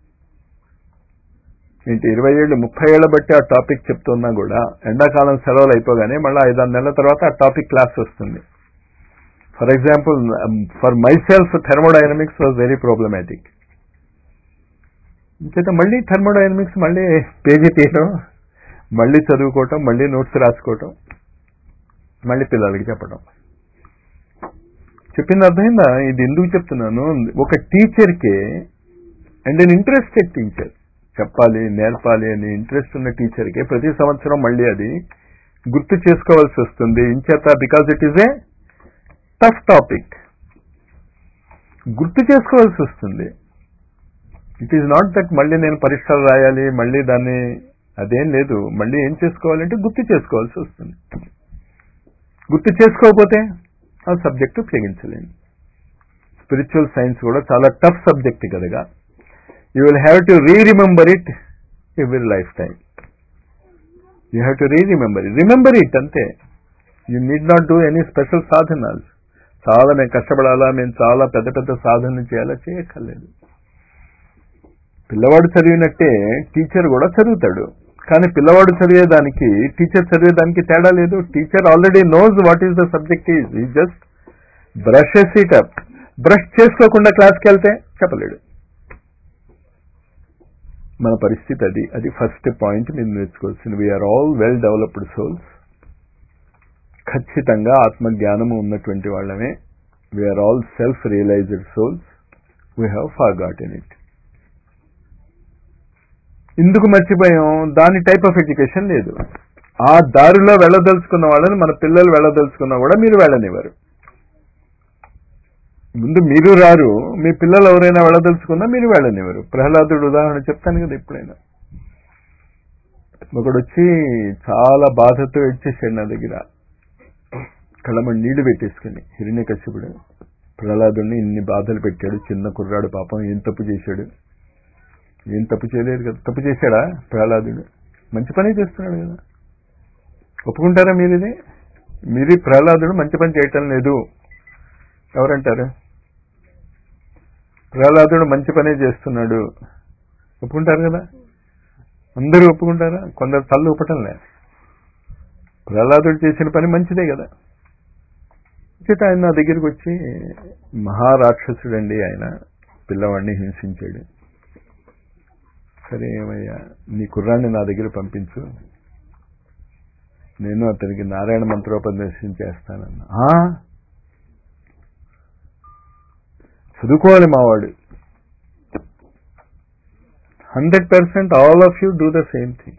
ఏంటి ఇరవై ఏళ్ళు ముప్పై ఏళ్ల బట్టి ఆ టాపిక్ చెప్తున్నా కూడా ఎండాకాలం సెలవులు అయిపోగానే మళ్ళీ ఐదారు నెలల తర్వాత ఆ టాపిక్ క్లాస్ వస్తుంది for example for myself thermodynamics was very problematic ఇంకైతే మళ్ళీ థర్మోడైనమిక్స్ మళ్ళీ పేజీ తీయడం మళ్ళీ చదువుకోవటం మళ్ళీ నోట్స్ రాసుకోవటం మళ్ళీ పిల్లలకి చెప్పడం చెప్పింది అర్థమైందా ఇది ఎందుకు చెప్తున్నాను ఒక టీచర్కి అండ్ అన్ ఇంట్రెస్టెడ్ టీచర్ చెప్పాలి నేర్పాలి అని ఇంట్రెస్ట్ ఉన్న టీచర్కి ప్రతి సంవత్సరం మళ్ళీ అది గుర్తు చేసుకోవాల్సి వస్తుంది ఇంచేత because it is a tough topic గుర్తు చేసుకోవాల్సి వస్తుంది ఇట్ ఈస్ నాట్ దట్ మళ్ళీ నేను పరీక్షలు రాయాలి మళ్ళీ దాన్ని అదేం లేదు మళ్ళీ ఏం చేసుకోవాలంటే గుర్తు చేసుకోవాల్సి వస్తుంది గుర్తు చేసుకోకపోతే ఆ సబ్జెక్టు ఉపయోగించలేను స్పిరిచువల్ సైన్స్ కూడా చాలా టఫ్ సబ్జెక్ట్ కదగా you will have to re remember it every life time you have to re remember it remember it అంతే you need not do any special సాధనాలు చాలా మేము కష్టపడాలా మేము చాలా పెద్ద పెద్ద సాధనలు చేయాలా చేయక్కర్లేదు పిల్లవాడు చదివినట్టే టీచర్ కూడా చదువుతాడు కానీ పిల్లవాడు చదివేదానికి టీచర్ చదివేదానికి తేడా లేదు teacher already knows what is the subject is he just brushes it up brush చేసుకోకుండా క్లాస్కి వెళ్తే చెప్పలేడు మన పరిస్థితి అది అది ఫస్ట్ పాయింట్ మీరు నేర్చుకోవాల్సింది we are all well developed souls ఖచ్చితంగా ఆత్మజ్ఞానము ఉన్నటువంటి వాళ్ళమే we are all self realized souls we have forgot in it ఎందుకు మర్చిపోయాం దాని టైప్ ఆఫ్ ఎడ్యుకేషన్ లేదు ఆ దారిలో వెళ్ళదలుచుకున్న వాళ్ళని మన పిల్లలు వెళ్ళదలుచుకున్నా కూడా మీరు వెళ్ళనివ్వరు ముందు మీరు రారు మీ పిల్లలు ఎవరైనా వెళ్ళదలుచుకున్నా మీరు వెళ్ళనివ్వరు ప్రహ్లాదుడు ఉదాహరణ చెప్తాను కదా ఎప్పుడైనా ఒకడు వచ్చి చాలా బాధతో ఇచ్చేసాడు నా దగ్గర కళ్ళమని నీళ్లు పెట్టేసుకుని హిరణ్య కశ్యపుడు ప్రహ్లాదుడిని ఇన్ని బాధలు పెట్టాడు చిన్న కుర్రాడు పాపం ఏం తప్పు చేశాడు ఏం తప్పు చేయలేదు కదా తప్పు చేశాడా ప్రహ్లాదుడు మంచి పనే చేస్తున్నాడు కదా ఒప్పుకుంటారా మీరు ఇది మీది ప్రహ్లాదుడు మంచి పని చేయటం లేదు ఎవరంటారు ప్రహ్లాదుడు మంచి పనే చేస్తున్నాడు ఒప్పుకుంటారు కదా అందరూ ఒప్పుకుంటారా కొందరు తల్లు ఒప్పటంలే ప్రహ్లాదుడు చేసిన పని మంచిదే కదా చేత ఆయన నా దగ్గరికి వచ్చి మహారాక్షసుడండి ఆయన పిల్లవాడిని హింసించాడు సరే ఏమయ్యా నీ కుర్రాన్ని నా దగ్గర పంపించు నేను అతనికి నారాయణ మంత్రోపదేశం చేస్తానన్నా "ఆ? చదువుకోవాలి మావాడు hundred percent all of you do the same thing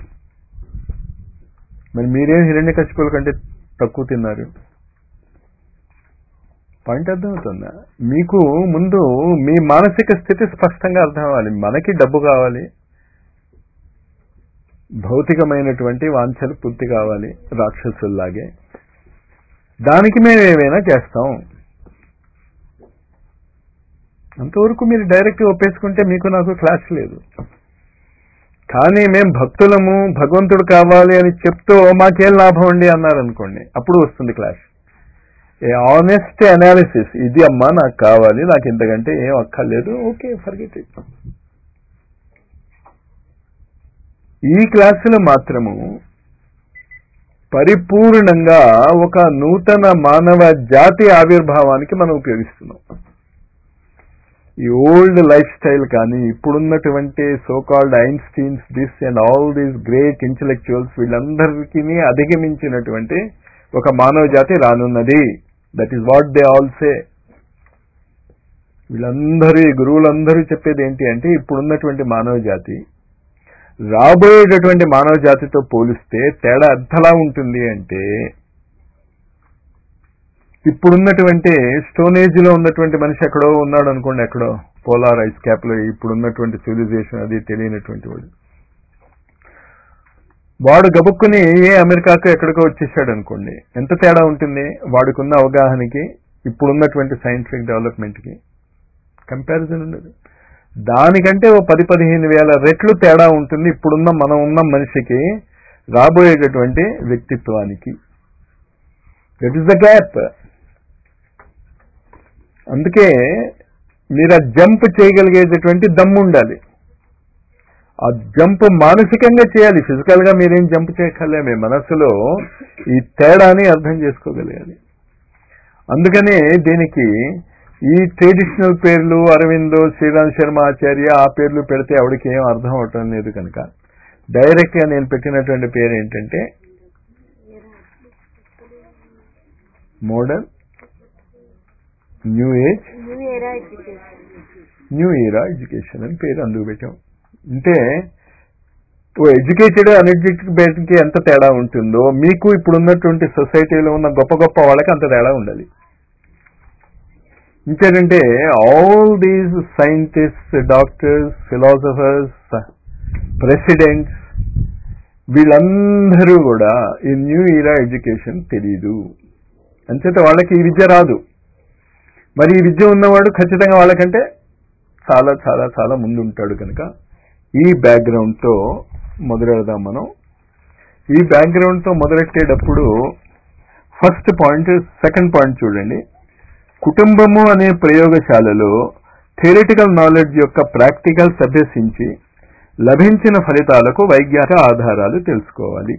మరి మీరేం హిరణ్య కచ్చిపుల కంటే తక్కువ తిన్నారు పాయింట్ అర్థమవుతుందా మీకు ముందు మీ మానసిక స్థితి స్పష్టంగా అర్థం అవ్వాలి మనకి డబ్బు కావాలి భౌతికమైనటువంటి వాంఛలు పూర్తి కావాలి రాక్షసుల్లాగే దానికి మేము ఏమైనా చేస్తాం అంతవరకు మీరు డైరెక్ట్ ఒప్పేసుకుంటే మీకు నాకు క్లాస్ లేదు కానీ మేము భక్తులము భగవంతుడు కావాలి అని చెప్తూ మాకేం లాభం అండి అన్నారు అనుకోండి అప్పుడు వస్తుంది క్లాస్ ఏ ఆనెస్ట్ అనాలిసిస్ ఇది అమ్మా నాకు కావాలి నాకు ఇంతకంటే ఏం అక్కర్లేదు ఓకే ఫర్గెట్ ఇట్ ఈ క్లాసులో మాత్రము పరిపూర్ణంగా ఒక నూతన మానవ జాతి ఆవిర్భావానికి మనం ఉపయోగిస్తున్నాం ఈ ఓల్డ్ లైఫ్ స్టైల్ కానీ ఇప్పుడున్నటువంటి so called Einsteins this and all these great intellectuals వీళ్ళందరికీ అధిగమించినటువంటి ఒక మానవ జాతి రానున్నది that is what they all say వీళ్ళందరూ ఈ గురువులందరూ చెప్పేది ఏంటి అంటే ఇప్పుడున్నటువంటి మానవ జాతి రాబోయేటటువంటి మానవ జాతితో పోలిస్తే తేడా ఎంతలా ఉంటుంది అంటే ఇప్పుడున్నటువంటి స్టోన్ ఏజ్ లో ఉన్నటువంటి మనిషి ఎక్కడో ఉన్నాడు అనుకోండి ఎక్కడో పోలార్ ఐస్ క్యాప్ లో ఇప్పుడున్నటువంటి సివిలైజేషన్ అది తెలియనటువంటి వాడు వాడు గబుక్కుని ఏ అమెరికాకు ఎక్కడికో వచ్చేసాడు అనుకోండి ఎంత తేడా ఉంటుంది వాడికున్న అవగాహనకి ఇప్పుడున్నటువంటి సైంటిఫిక్ డెవలప్మెంట్ కి కంపారిజన్ ఉండదు దానికంటే ఓ పది పదిహేను వేల రెట్లు తేడా ఉంటుంది ఇప్పుడున్న మనం ఉన్న మనిషికి రాబోయేటటువంటి వ్యక్తిత్వానికి దట్ ఈస్ ద గ్యాప్ అందుకే మీరు ఆ జంప్ చేయగలిగేటటువంటి దమ్ము ఉండాలి ఆ జంప్ మానసికంగా చేయాలి ఫిజికల్ గా మీరేం జంప్ చేయగలే మీ మనసులో ఈ తేడాని అర్థం చేసుకోగలగాలి అందుకనే దీనికి ఈ ట్రెడిషనల్ పేర్లు అరవిందో శ్రీరామ్ శర్మ ఆచార్య ఆ పేర్లు పెడితే ఆవిడకి ఏం అర్థం అవటం లేదు కనుక డైరెక్ట్ గా నేను పెట్టినటువంటి పేరు ఏంటంటే modern new age New era education. New era education అని పేరు అందుకు పెట్టాం అంటే ఓ ఎడ్యుకేటెడ్ అన్ఎడ్యుకేటెడ్ కి ఎంత తేడా ఉంటుందో మీకు ఇప్పుడు ఉన్నటువంటి సొసైటీలో ఉన్న గొప్ప గొప్ప వాళ్ళకి అంత తేడా ఉండాలి ఇంకేంటంటే all these scientist doctors philosophers presidents వీళ్ళందరూ కూడా ఈ న్యూ ఇయరా ఎడ్యుకేషన్ తెలీదు అంచేత వాళ్ళకి ఈ విద్య రాదు మరి ఈ విద్య ఉన్నవాడు ఖచ్చితంగా వాళ్ళకంటే చాలా చాలా చాలా ముందు ఉంటాడు కనుక ఈ బ్యాక్గ్రౌండ్ తో మొదలెడదాం మనం ఈ బ్యాక్గ్రౌండ్ తో మొదలెట్టేటప్పుడు ఫస్ట్ పాయింట్ సెకండ్ పాయింట్ చూడండి కుటుంబము అనే ప్రయోగశాలలో థియరిటికల్ నాలెడ్జ్ యొక్క ప్రాక్టికల్స్ అభ్యసించి లభించిన ఫలితాలకు వైజ్ఞానిక ఆధారాలు తెలుసుకోవాలి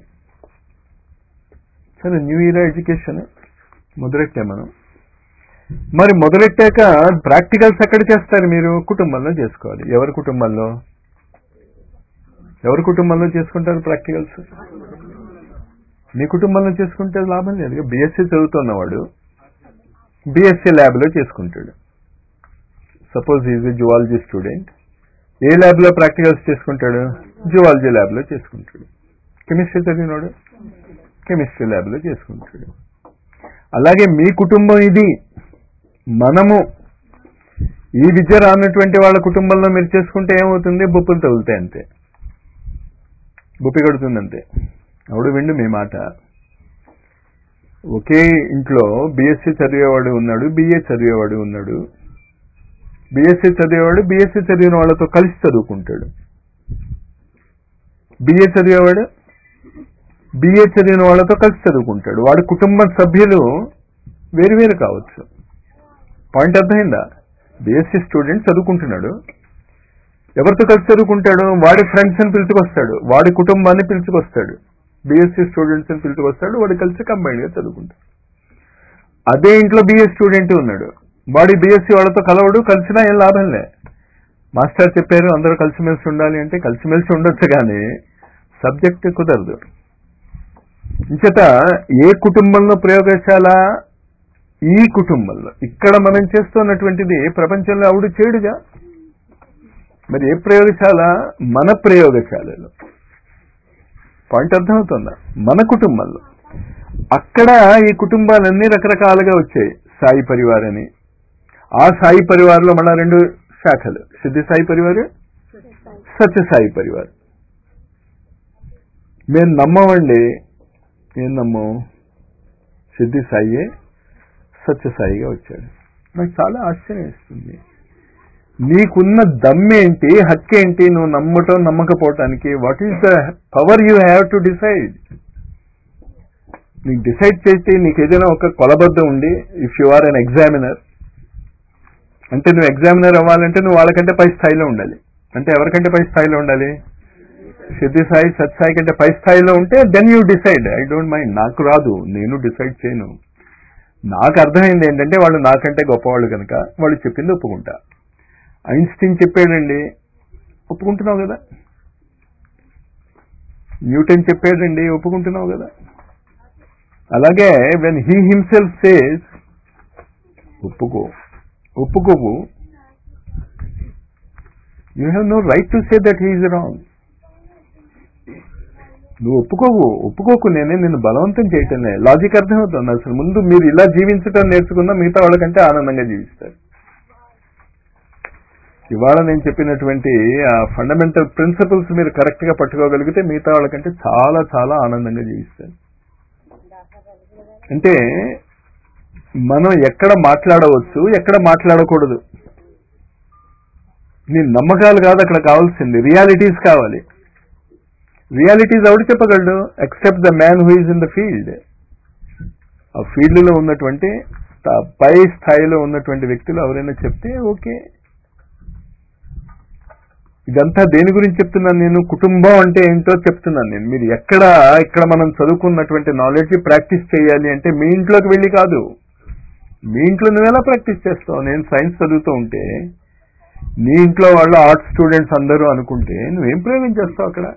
సరే న్యూ ఇయర్ ఎడ్యుకేషన్ మొదలెట్టే మనం మరి మొదలెట్టాక ప్రాక్టికల్స్ ఎక్కడ చేస్తారు మీరు కుటుంబంలో చేసుకోవాలి ఎవరి కుటుంబంలో ఎవరి కుటుంబంలో చేసుకుంటారు ప్రాక్టికల్స్ మీ కుటుంబంలో చేసుకుంటే లాభం లేదు బీఎస్సీ చదువుతున్నవాడు బీఎస్సీ ల్యాబ్లో చేసుకుంటాడు suppose is a zoology student a ల్యాబ్లో ప్రాక్టికల్స్ చేసుకుంటాడు జువాలజీ ల్యాబ్లో చేసుకుంటాడు కెమిస్ట్రీ చదివినాడు కెమిస్ట్రీ ల్యాబ్లో చేసుకుంటాడు అలాగే మీ కుటుంబం ఇది మనము ఈ విద్య రానటువంటి వాళ్ళ కుటుంబంలో మీరు చేసుకుంటే ఏమవుతుంది బొప్పులు తగులుతాయి అంతే బొప్పి కడుతుంది అంతే అవుడు విండు మీ మాట ఒకే ఇంట్లో బీఎస్సీ చదివేవాడు ఉన్నాడు బిఏ చదివేవాడు ఉన్నాడు బీఎస్సీ చదివేవాడు బీఎస్సీ చదివిన వాళ్ళతో కలిసి చదువుకుంటాడు బిఏ చదివేవాడు బిఏ చదివిన వాళ్ళతో కలిసి చదువుకుంటాడు వాడి కుటుంబ సభ్యులు వేరువేరు కావచ్చు పాయింట్ అర్థమైందా బీఎస్సీ స్టూడెంట్ చదువుకుంటున్నాడు ఎవరితో కలిసి చదువుకుంటాడు వాడి ఫ్రెండ్స్ అని పిలుచుకొస్తాడు వాడి కుటుంబాన్ని పిలుచుకొస్తాడు బీఎస్సీ స్టూడెంట్స్ అని పిలుచుకొస్తాడు వాడు కలిసి కంబైన్డ్ గా చదువుకుంటాడు అదే ఇంట్లో బిఎస్ స్టూడెంట్ ఉన్నాడు వాడి బీఎస్సీ వాళ్ళతో కలవడు కలిసినా ఏం లాభం లే మాస్టర్ చెప్పారు అందరూ కలిసిమెలిసి ఉండాలి అంటే కలిసిమెలిసి ఉండొచ్చు కానీ సబ్జెక్ట్ కుదరదు ఇంచేత ఏ కుటుంబంలో ప్రయోగశాల ఈ కుటుంబంలో ఇక్కడ మనం చేస్తున్నటువంటిది ప్రపంచంలో ఆవిడ చేయడుగా మరి ఏ ప్రయోగశాల మన ప్రయోగశాలలో పాయింట్ అర్థమవుతుందా మన కుటుంబంలో అక్కడ ఈ కుటుంబాలన్నీ రకరకాలుగా వచ్చాయి సాయి పరివార్ అని ఆ సాయి పరివార్లో మన రెండు శాఖలు సిద్ధి సాయి పరివార్ సత్య సాయి పరివార్ మేము నమ్మమండి ఏం నమ్మం సిద్ధి సాయి సత్య సాయిగా వచ్చాడు నాకు చాలా ఆశ్చర్యం ఇస్తుంది నీకున్న దమ్మేంటి హక్కేంటి నువ్వు నమ్మటం నమ్మకపోవటానికి what is the power you have to decide నీకు డిసైడ్ చేస్తే నీకు ఏదైనా ఒక కొలబద్ద ఉండి if you are an examiner అంటే నువ్వు ఎగ్జామినర్ అవ్వాలంటే నువ్వు వాళ్ళకంటే పై స్థాయిలో ఉండాలి అంటే ఎవరికంటే పై స్థాయిలో ఉండాలి సిద్ధి సాయి సత్సాయి కంటే పై స్థాయిలో ఉంటే then you decide I don't mind నాకు రాదు నేను డిసైడ్ చేయను నాకు అర్థమైంది ఏంటంటే వాళ్ళు నాకంటే గొప్పవాళ్ళు కనుక వాళ్ళు చెప్పింది ఒప్పుకుంటా ఐన్స్టీన్ చెప్పాడండి ఒప్పుకుంటున్నావు కదా న్యూటన్ చెప్పాడండి ఒప్పుకుంటున్నావు కదా అలాగే వెన్ హీ హిమ్సెల్ఫ్ సేస్ ఒప్పుకో ఒప్పుకోవు you have no right to say that he is wrong నువ్వు ఒప్పుకోవు ఒప్పుకోకు నేనే నిన్ను బలవంతం చేయటం లేదు లాజిక్ అర్థమవుతుంది అసలు ముందు మీరు ఇలా జీవించటం నేర్చుకున్నా మిగతా వాళ్ళకంటే ఆనందంగా జీవిస్తారు ఇవాళ నేను చెప్పినటువంటి ఆ ఫండమెంటల్ ప్రిన్సిపల్స్ మీరు కరెక్ట్ గా పట్టుకోగలిగితే మిగతా వాళ్ళకంటే చాలా చాలా ఆనందంగా జీవిస్తారు అంటే మనం ఎక్కడ మాట్లాడవచ్చు ఎక్కడ మాట్లాడకూడదు నీ నమ్మకాలు కాదు అక్కడ కావాల్సింది రియాలిటీస్ కావాలి రియాలిటీస్ ఎవడు చెప్పగలడు except the man who is in the field ఆ ఫీల్డ్ లో ఉన్నటువంటి స్థా- పై స్థాయిలో ఉన్నటువంటి వ్యక్తులు ఎవరైనా చెప్తే ఓకే ఇదంతా దేని గురించి చెప్తున్నాను నేను కుటుంబం అంటే ఏంటో చెప్తున్నాను నేను మీరు ఎక్కడ ఇక్కడ మనం చదువుకున్నటువంటి నాలెడ్జ్ ప్రాక్టీస్ చేయాలి అంటే మీ ఇంట్లోకి వెళ్ళి కాదు మీ ఇంట్లో నువ్వు ఎలా ప్రాక్టీస్ చేస్తావు నేను సైన్స్ చదువుతూ ఉంటే నీ ఇంట్లో వాళ్ళు ఆర్ట్స్ స్టూడెంట్స్ అందరూ అనుకుంటే నువ్వేం ప్రయోగం చేస్తావు అక్కడ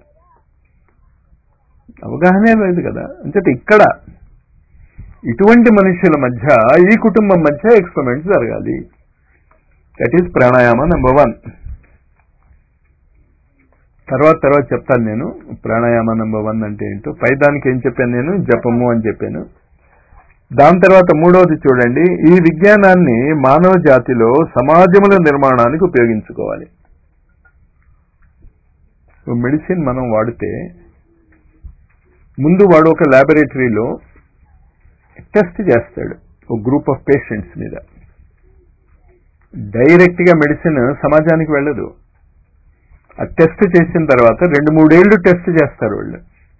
అవగాహనే లేదు కదా అంటే ఇక్కడ ఇటువంటి మనుషుల మధ్య ఈ కుటుంబం మధ్య ఎక్స్పెరిమెంట్స్ జరగాలి that is pranayama number one తర్వాత తర్వాత చెప్తాను నేను ప్రాణాయామ నెంబర్ వన్ అంటే ఏంటో పై దానికి ఏం చెప్పాను నేను జపము అని చెప్పాను దాని తర్వాత మూడవది చూడండి ఈ విజ్ఞానాన్ని మానవ జాతిలో సమాజముల నిర్మాణానికి ఉపయోగించుకోవాలి మెడిసిన్ మనం వాడితే ముందు వాడు ఒక ల్యాబొరేటరీలో టెస్ట్ చేస్తాడు ఒక గ్రూప్ ఆఫ్ పేషెంట్స్ మీద డైరెక్ట్ గా మెడిసిన్ సమాజానికి వెళ్ళదు ఆ టెస్ట్ చేసిన తర్వాత రెండు మూడేళ్లు టెస్ట్ చేస్తారు వాళ్ళు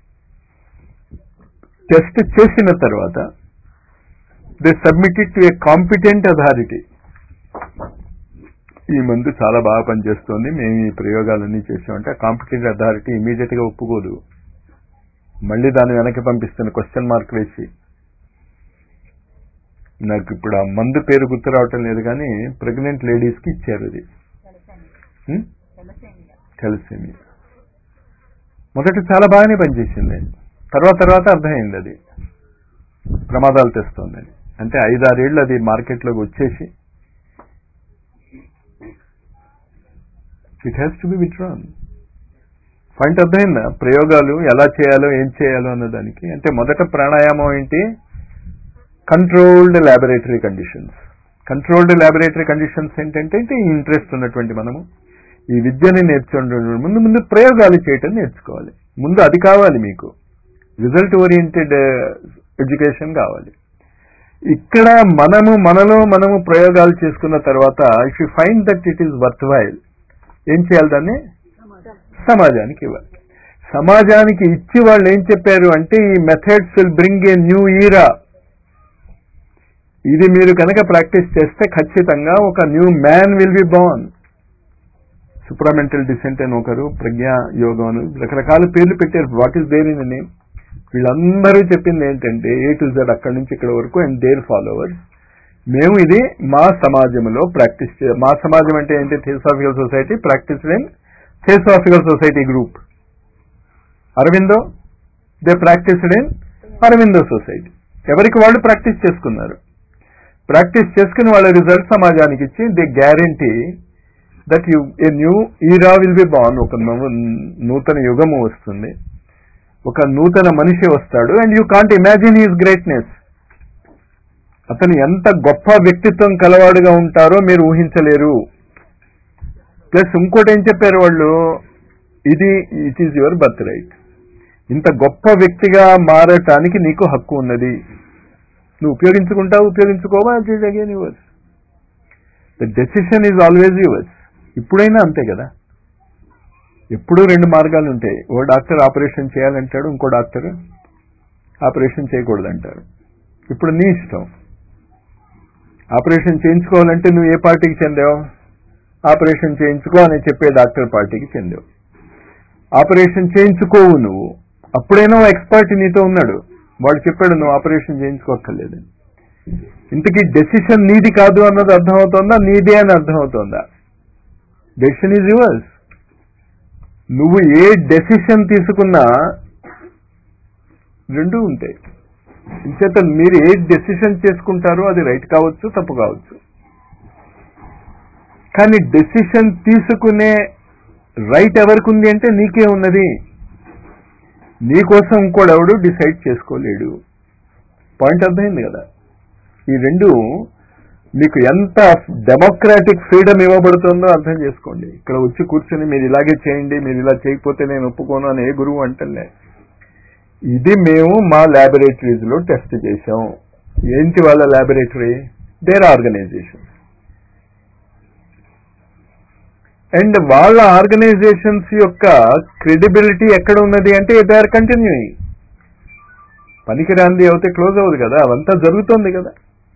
టెస్ట్ చేసిన తర్వాత they submitted to a competent authority ఈ మందు చాలా బాగా పనిచేస్తుంది మేము ఈ ప్రయోగాలన్నీ చేసామంటే ఆ కాంపిటెంట్ అథారిటీ ఇమీడియట్ గా ఒప్పుకోదు మళ్ళీ దాన్ని వెనక్కి పంపిస్తున్న క్వశ్చన్ మార్క్ వేసి నాకు ఇప్పుడు ఆ మందు పేరు గుర్తు రావటం లేదు కానీ ప్రెగ్నెంట్ లేడీస్ కి ఇచ్చారు అది హ్మ్? థెలసేమియా మొదట చాలా బాగానే పనిచేసింది తర్వాత తర్వాత అర్థమైంది అది ప్రమాదాలు తెస్తోందని అంటే ఐదారేళ్ళు అది మార్కెట్లోకి వచ్చేసి it has to be withdrawn point అర్థమైందా ప్రయోగాలు ఎలా చేయాలో ఏం చేయాలో అన్నదానికి అంటే మొదట ప్రాణాయామం ఏంటి controlled laboratory conditions controlled laboratory conditions ఏంటంటే ఈ ఇంట్రెస్ట్ ఉన్నటువంటి మనము ఈ విద్యని నేర్చుకుంటే ముందు ముందు ప్రయోగాలు చేయటం నేర్చుకోవాలి ముందు అది కావాలి మీకు రిజల్ట్ ఓరియంటెడ్ ఎడ్యుకేషన్ కావాలి ఇక్కడ మనము మనలో మనము ప్రయోగాలు చేసుకున్న తర్వాత if you find that it is worthwhile ఏం చేయాలి దాన్ని సమాజానికి ఇవ్వాలి సమాజానికి ఇచ్చి వాళ్ళు ఏం చెప్పారు అంటే ఈ methods will bring a new era ఇది మీరు కనుక ప్రాక్టీస్ చేస్తే ఖచ్చితంగా ఒక new man will be born supramental descent అని ఒకరు ప్రజ్ఞా యోగం అని రకరకాల పేర్లు పెట్టారు what is there in name వీళ్ళందరూ చెప్పింది ఏంటంటే ఏ టు జెడ్ అక్కడి నుంచి ఇక్కడ వరకు అండ్ దేర్ ఫాలోవర్స్ మేము ఇది మా సమాజంలో ప్రాక్టీస్ చే మా సమాజం అంటే ఏంటి theosophical society practice in theosophical society group Aurobindo they practised in Aurobindo society ఎవరికి వాళ్ళు ప్రాక్టీస్ చేసుకున్నారు ప్రాక్టీస్ చేసుకుని వాళ్ళ రిజల్ట్ సమాజానికి ఇచ్చి they guarantee that you a new era will be born ఒక నవ- నూతన యుగము వస్తుంది ఒక నూతన మనిషి వస్తాడు and you can't imagine his greatness అతను ఎంత గొప్ప వ్యక్తిత్వం కలవాడుగా ఉంటారో మీరు ఊహించలేరు ప్లస్ ఇంకోటి ఏం చెప్పారు వాళ్ళు ఇది it is your birth right ఇంత గొప్ప వ్యక్తిగా మారటానికి నీకు హక్కు ఉన్నది నువ్వు ఉపయోగించుకుంటావు ఉపయోగించుకోవా it is again yours the decision is always yours ఇప్పుడైనా అంతే కదా ఎప్పుడూ రెండు మార్గాలు ఉంటాయి ఓ డాక్టర్ ఆపరేషన్ చేయాలంటాడు ఇంకో డాక్టర్ ఆపరేషన్ చేయకూడదంటారు ఇప్పుడు నీ ఇష్టం ఆపరేషన్ చేయించుకోవాలంటే నువ్వు ఏ పార్టీకి చెందావు ఆపరేషన్ చేయించుకో అని చెప్పే డాక్టర్ పార్టీకి చెందావు ఆపరేషన్ చేయించుకోవు నువ్వు అప్పుడైనా ఓ ఎక్స్పర్ట్ నీతో ఉన్నాడు వాడు చెప్పాడు నువ్వు ఆపరేషన్ చేయించుకోక్కర్లేదని ఇంతకీ డెసిషన్ నీది కాదు అన్నది అర్థమవుతోందా నీదే అని అర్థమవుతోందా డెసిషన్ ఈజ్ యువర్స్ నువ్వు ఏ డెసిషన్ తీసుకున్నా రెండు ఉంటాయి ఇంచేత మీరు ఏ డెసిషన్ చేసుకుంటారో అది రైట్ కావచ్చు తప్పు కావచ్చు కానీ డెసిషన్ తీసుకునే రైట్ ఎవరికి ఉంది అంటే నీకే ఉన్నది నీకోసం ఇంకోడెవడు డిసైడ్ చేసుకోలేడు పాయింట్ అర్థమైంది కదా ఈ రెండు మీకు ఎంత డెమోక్రాటిక్ ఫ్రీడమ్ ఇవ్వబడుతుందో అర్థం చేసుకోండి ఇక్కడ వచ్చి కూర్చొని మీరు ఇలాగే చేయండి మీరు ఇలా చేయకపోతే నేను ఒప్పుకోను అని ఏ గురువు అంటలే ఇది మేము మా ల్యాబొరేటరీస్ లో టెస్ట్ చేసాం ఏంటి వాళ్ళ ల్యాబొరేటరీ దేర్ ఆర్గనైజేషన్ అండ్ వాళ్ళ ఆర్గనైజేషన్స్ యొక్క క్రెడిబిలిటీ ఎక్కడ ఉన్నది అంటే దే ఆర్ కంటిన్యూయింగ్ పనికిరాంది అయితే క్లోజ్ అవ్వదు కదా అవంతా జరుగుతోంది కదా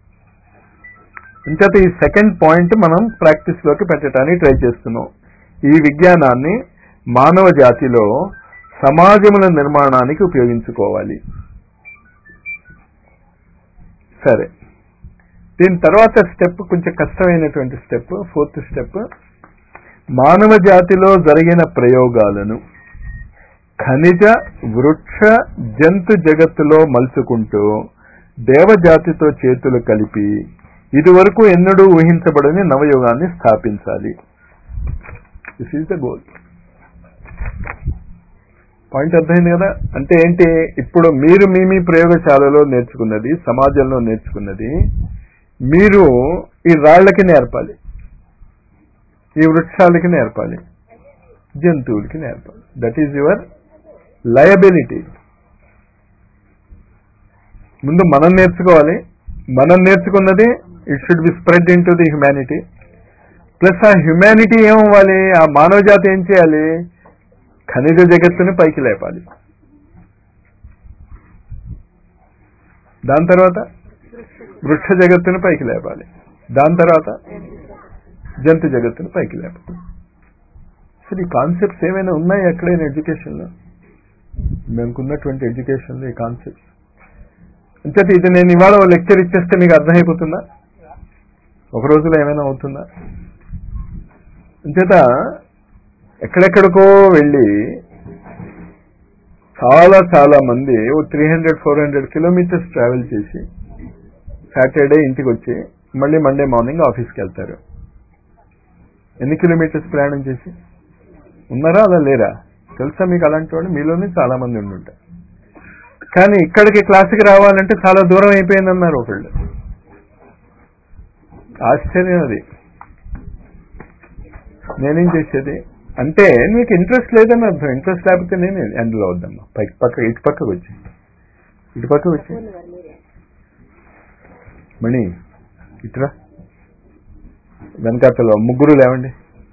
ఇంకత ఈ సెకండ్ పాయింట్ మనం ప్రాక్టీస్ లోకి పెట్టడానికి ట్రై చేస్తున్నాం ఈ విజ్ఞానాన్ని మానవ జాతిలో సమాజముల నిర్మాణానికి ఉపయోగించుకోవాలి సరే దీని తర్వాత స్టెప్ కొంచెం కష్టమైనటువంటి స్టెప్ ఫోర్త్ స్టెప్ మానవ జాతిలో జరిగిన ప్రయోగాలను ఖనిజ వృక్ష జంతు జగత్తులో మలుచుకుంటూ దేవజాతితో చేతులు కలిపి ఇదివరకు ఎన్నడూ ఊహించబడని నవయుగాన్ని స్థాపించాలి this is the goal point అర్థమైంది కదా అంటే ఏంటి ఇప్పుడు మీరు మీ మీ ప్రయోగశాలలో నేర్చుకున్నది సమాజంలో నేర్చుకున్నది మీరు ఈ రాళ్లకి నేర్పాలి ఈ వృక్షాలకి నేర్పాలి జంతువులకి నేర్పాలి దట్ ఈజ్ యువర్ లయబిలిటీ ముందు మనం నేర్చుకోవాలి మనం నేర్చుకున్నది it should be spread into the humanity plus ఆ హ్యుమానిటీ ఏమవ్వాలి ఆ మానవ జాతి ఏం చేయాలి ఖనిజ జగత్తుని పైకి లేపాలి దాని తర్వాత వృక్ష జగత్తుని పైకి లేపాలి దాని తర్వాత జంతు జగత్తుని పైకి లేపాలి అసలు ఈ కాన్సెప్ట్స్ ఏమైనా ఉన్నాయి ఎక్కడైనా ఎడ్యుకేషన్లో మేముకున్నటువంటి ఎడ్యుకేషన్లో ఈ కాన్సెప్ట్స్ అంచేత ఇది నేను ఇవాళ లెక్చర్ ఇచ్చేస్తే మీకు అర్థమైపోతుందా ఒక రోజులో ఏమైనా అవుతుందా అంచేత ఎక్కడెక్కడికో వెళ్ళి చాలా చాలా మంది ఓ three hundred four hundred kilometres travel చేసి సాటర్డే ఇంటికి వచ్చి మళ్ళీ మండే మార్నింగ్ ఆఫీస్కి వెళ్తారు ఎన్ని కిలోమీటర్స్ ప్రయాణం చేసి ఉన్నారా అలా లేరా తెలుసా మీకు అలాంటి వాళ్ళు మీలోనే చాలా మంది ఉండుంటారు కానీ ఇక్కడికి క్లాసుకి రావాలంటే చాలా దూరం అయిపోయిందన్నారు ఒకళ్ళు ఆశ్చర్యం అది నేనేం చేసేది అంటే నీకు ఇంట్రెస్ట్ లేదని అర్థం ఇంట్రెస్ట్ లేకపోతే నేను అందులో వద్దమ్మా పైకి పక్క ఇటు పక్కకు వచ్చి ఇటు పక్కకు వచ్చి మణి ఇటురా వెనకాతలో ముగ్గురు లేవండి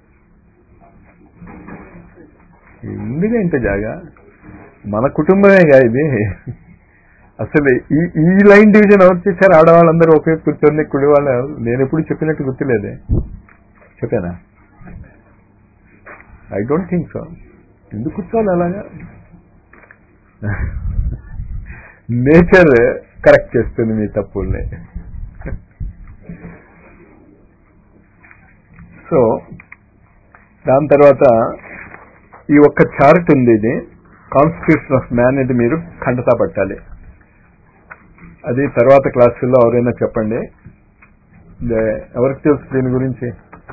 ఎందుగా ఇంత జాగా మన కుటుంబమేగా ఇది అసలు ఈ ఈ లైన్ డివిజన్ ఎవరు చేశారు ఆడవాళ్ళందరూ ఒకే కూర్చొని కుడి వాళ్ళు నేను ఎప్పుడు చెప్పినట్టు గుర్తులేదే చెప్పానా ఐ డోంట్ థింక్ సో ఎందుకు కూర్చోవాలి అలాగా నేచర్ కరెక్ట్ చేస్తుంది మీ తప్పుల్ని సో దాని తర్వాత ఈ ఒక్క చార్ట్ ఉంది ఇది కాన్స్టిట్యూషన్ ఆఫ్ మ్యాన్ ఇది మీరు ఖండతా పట్టాలి అది తర్వాత క్లాసుల్లో ఎవరైనా చెప్పండి దే- ఎవరికి తెలుసు దీని గురించి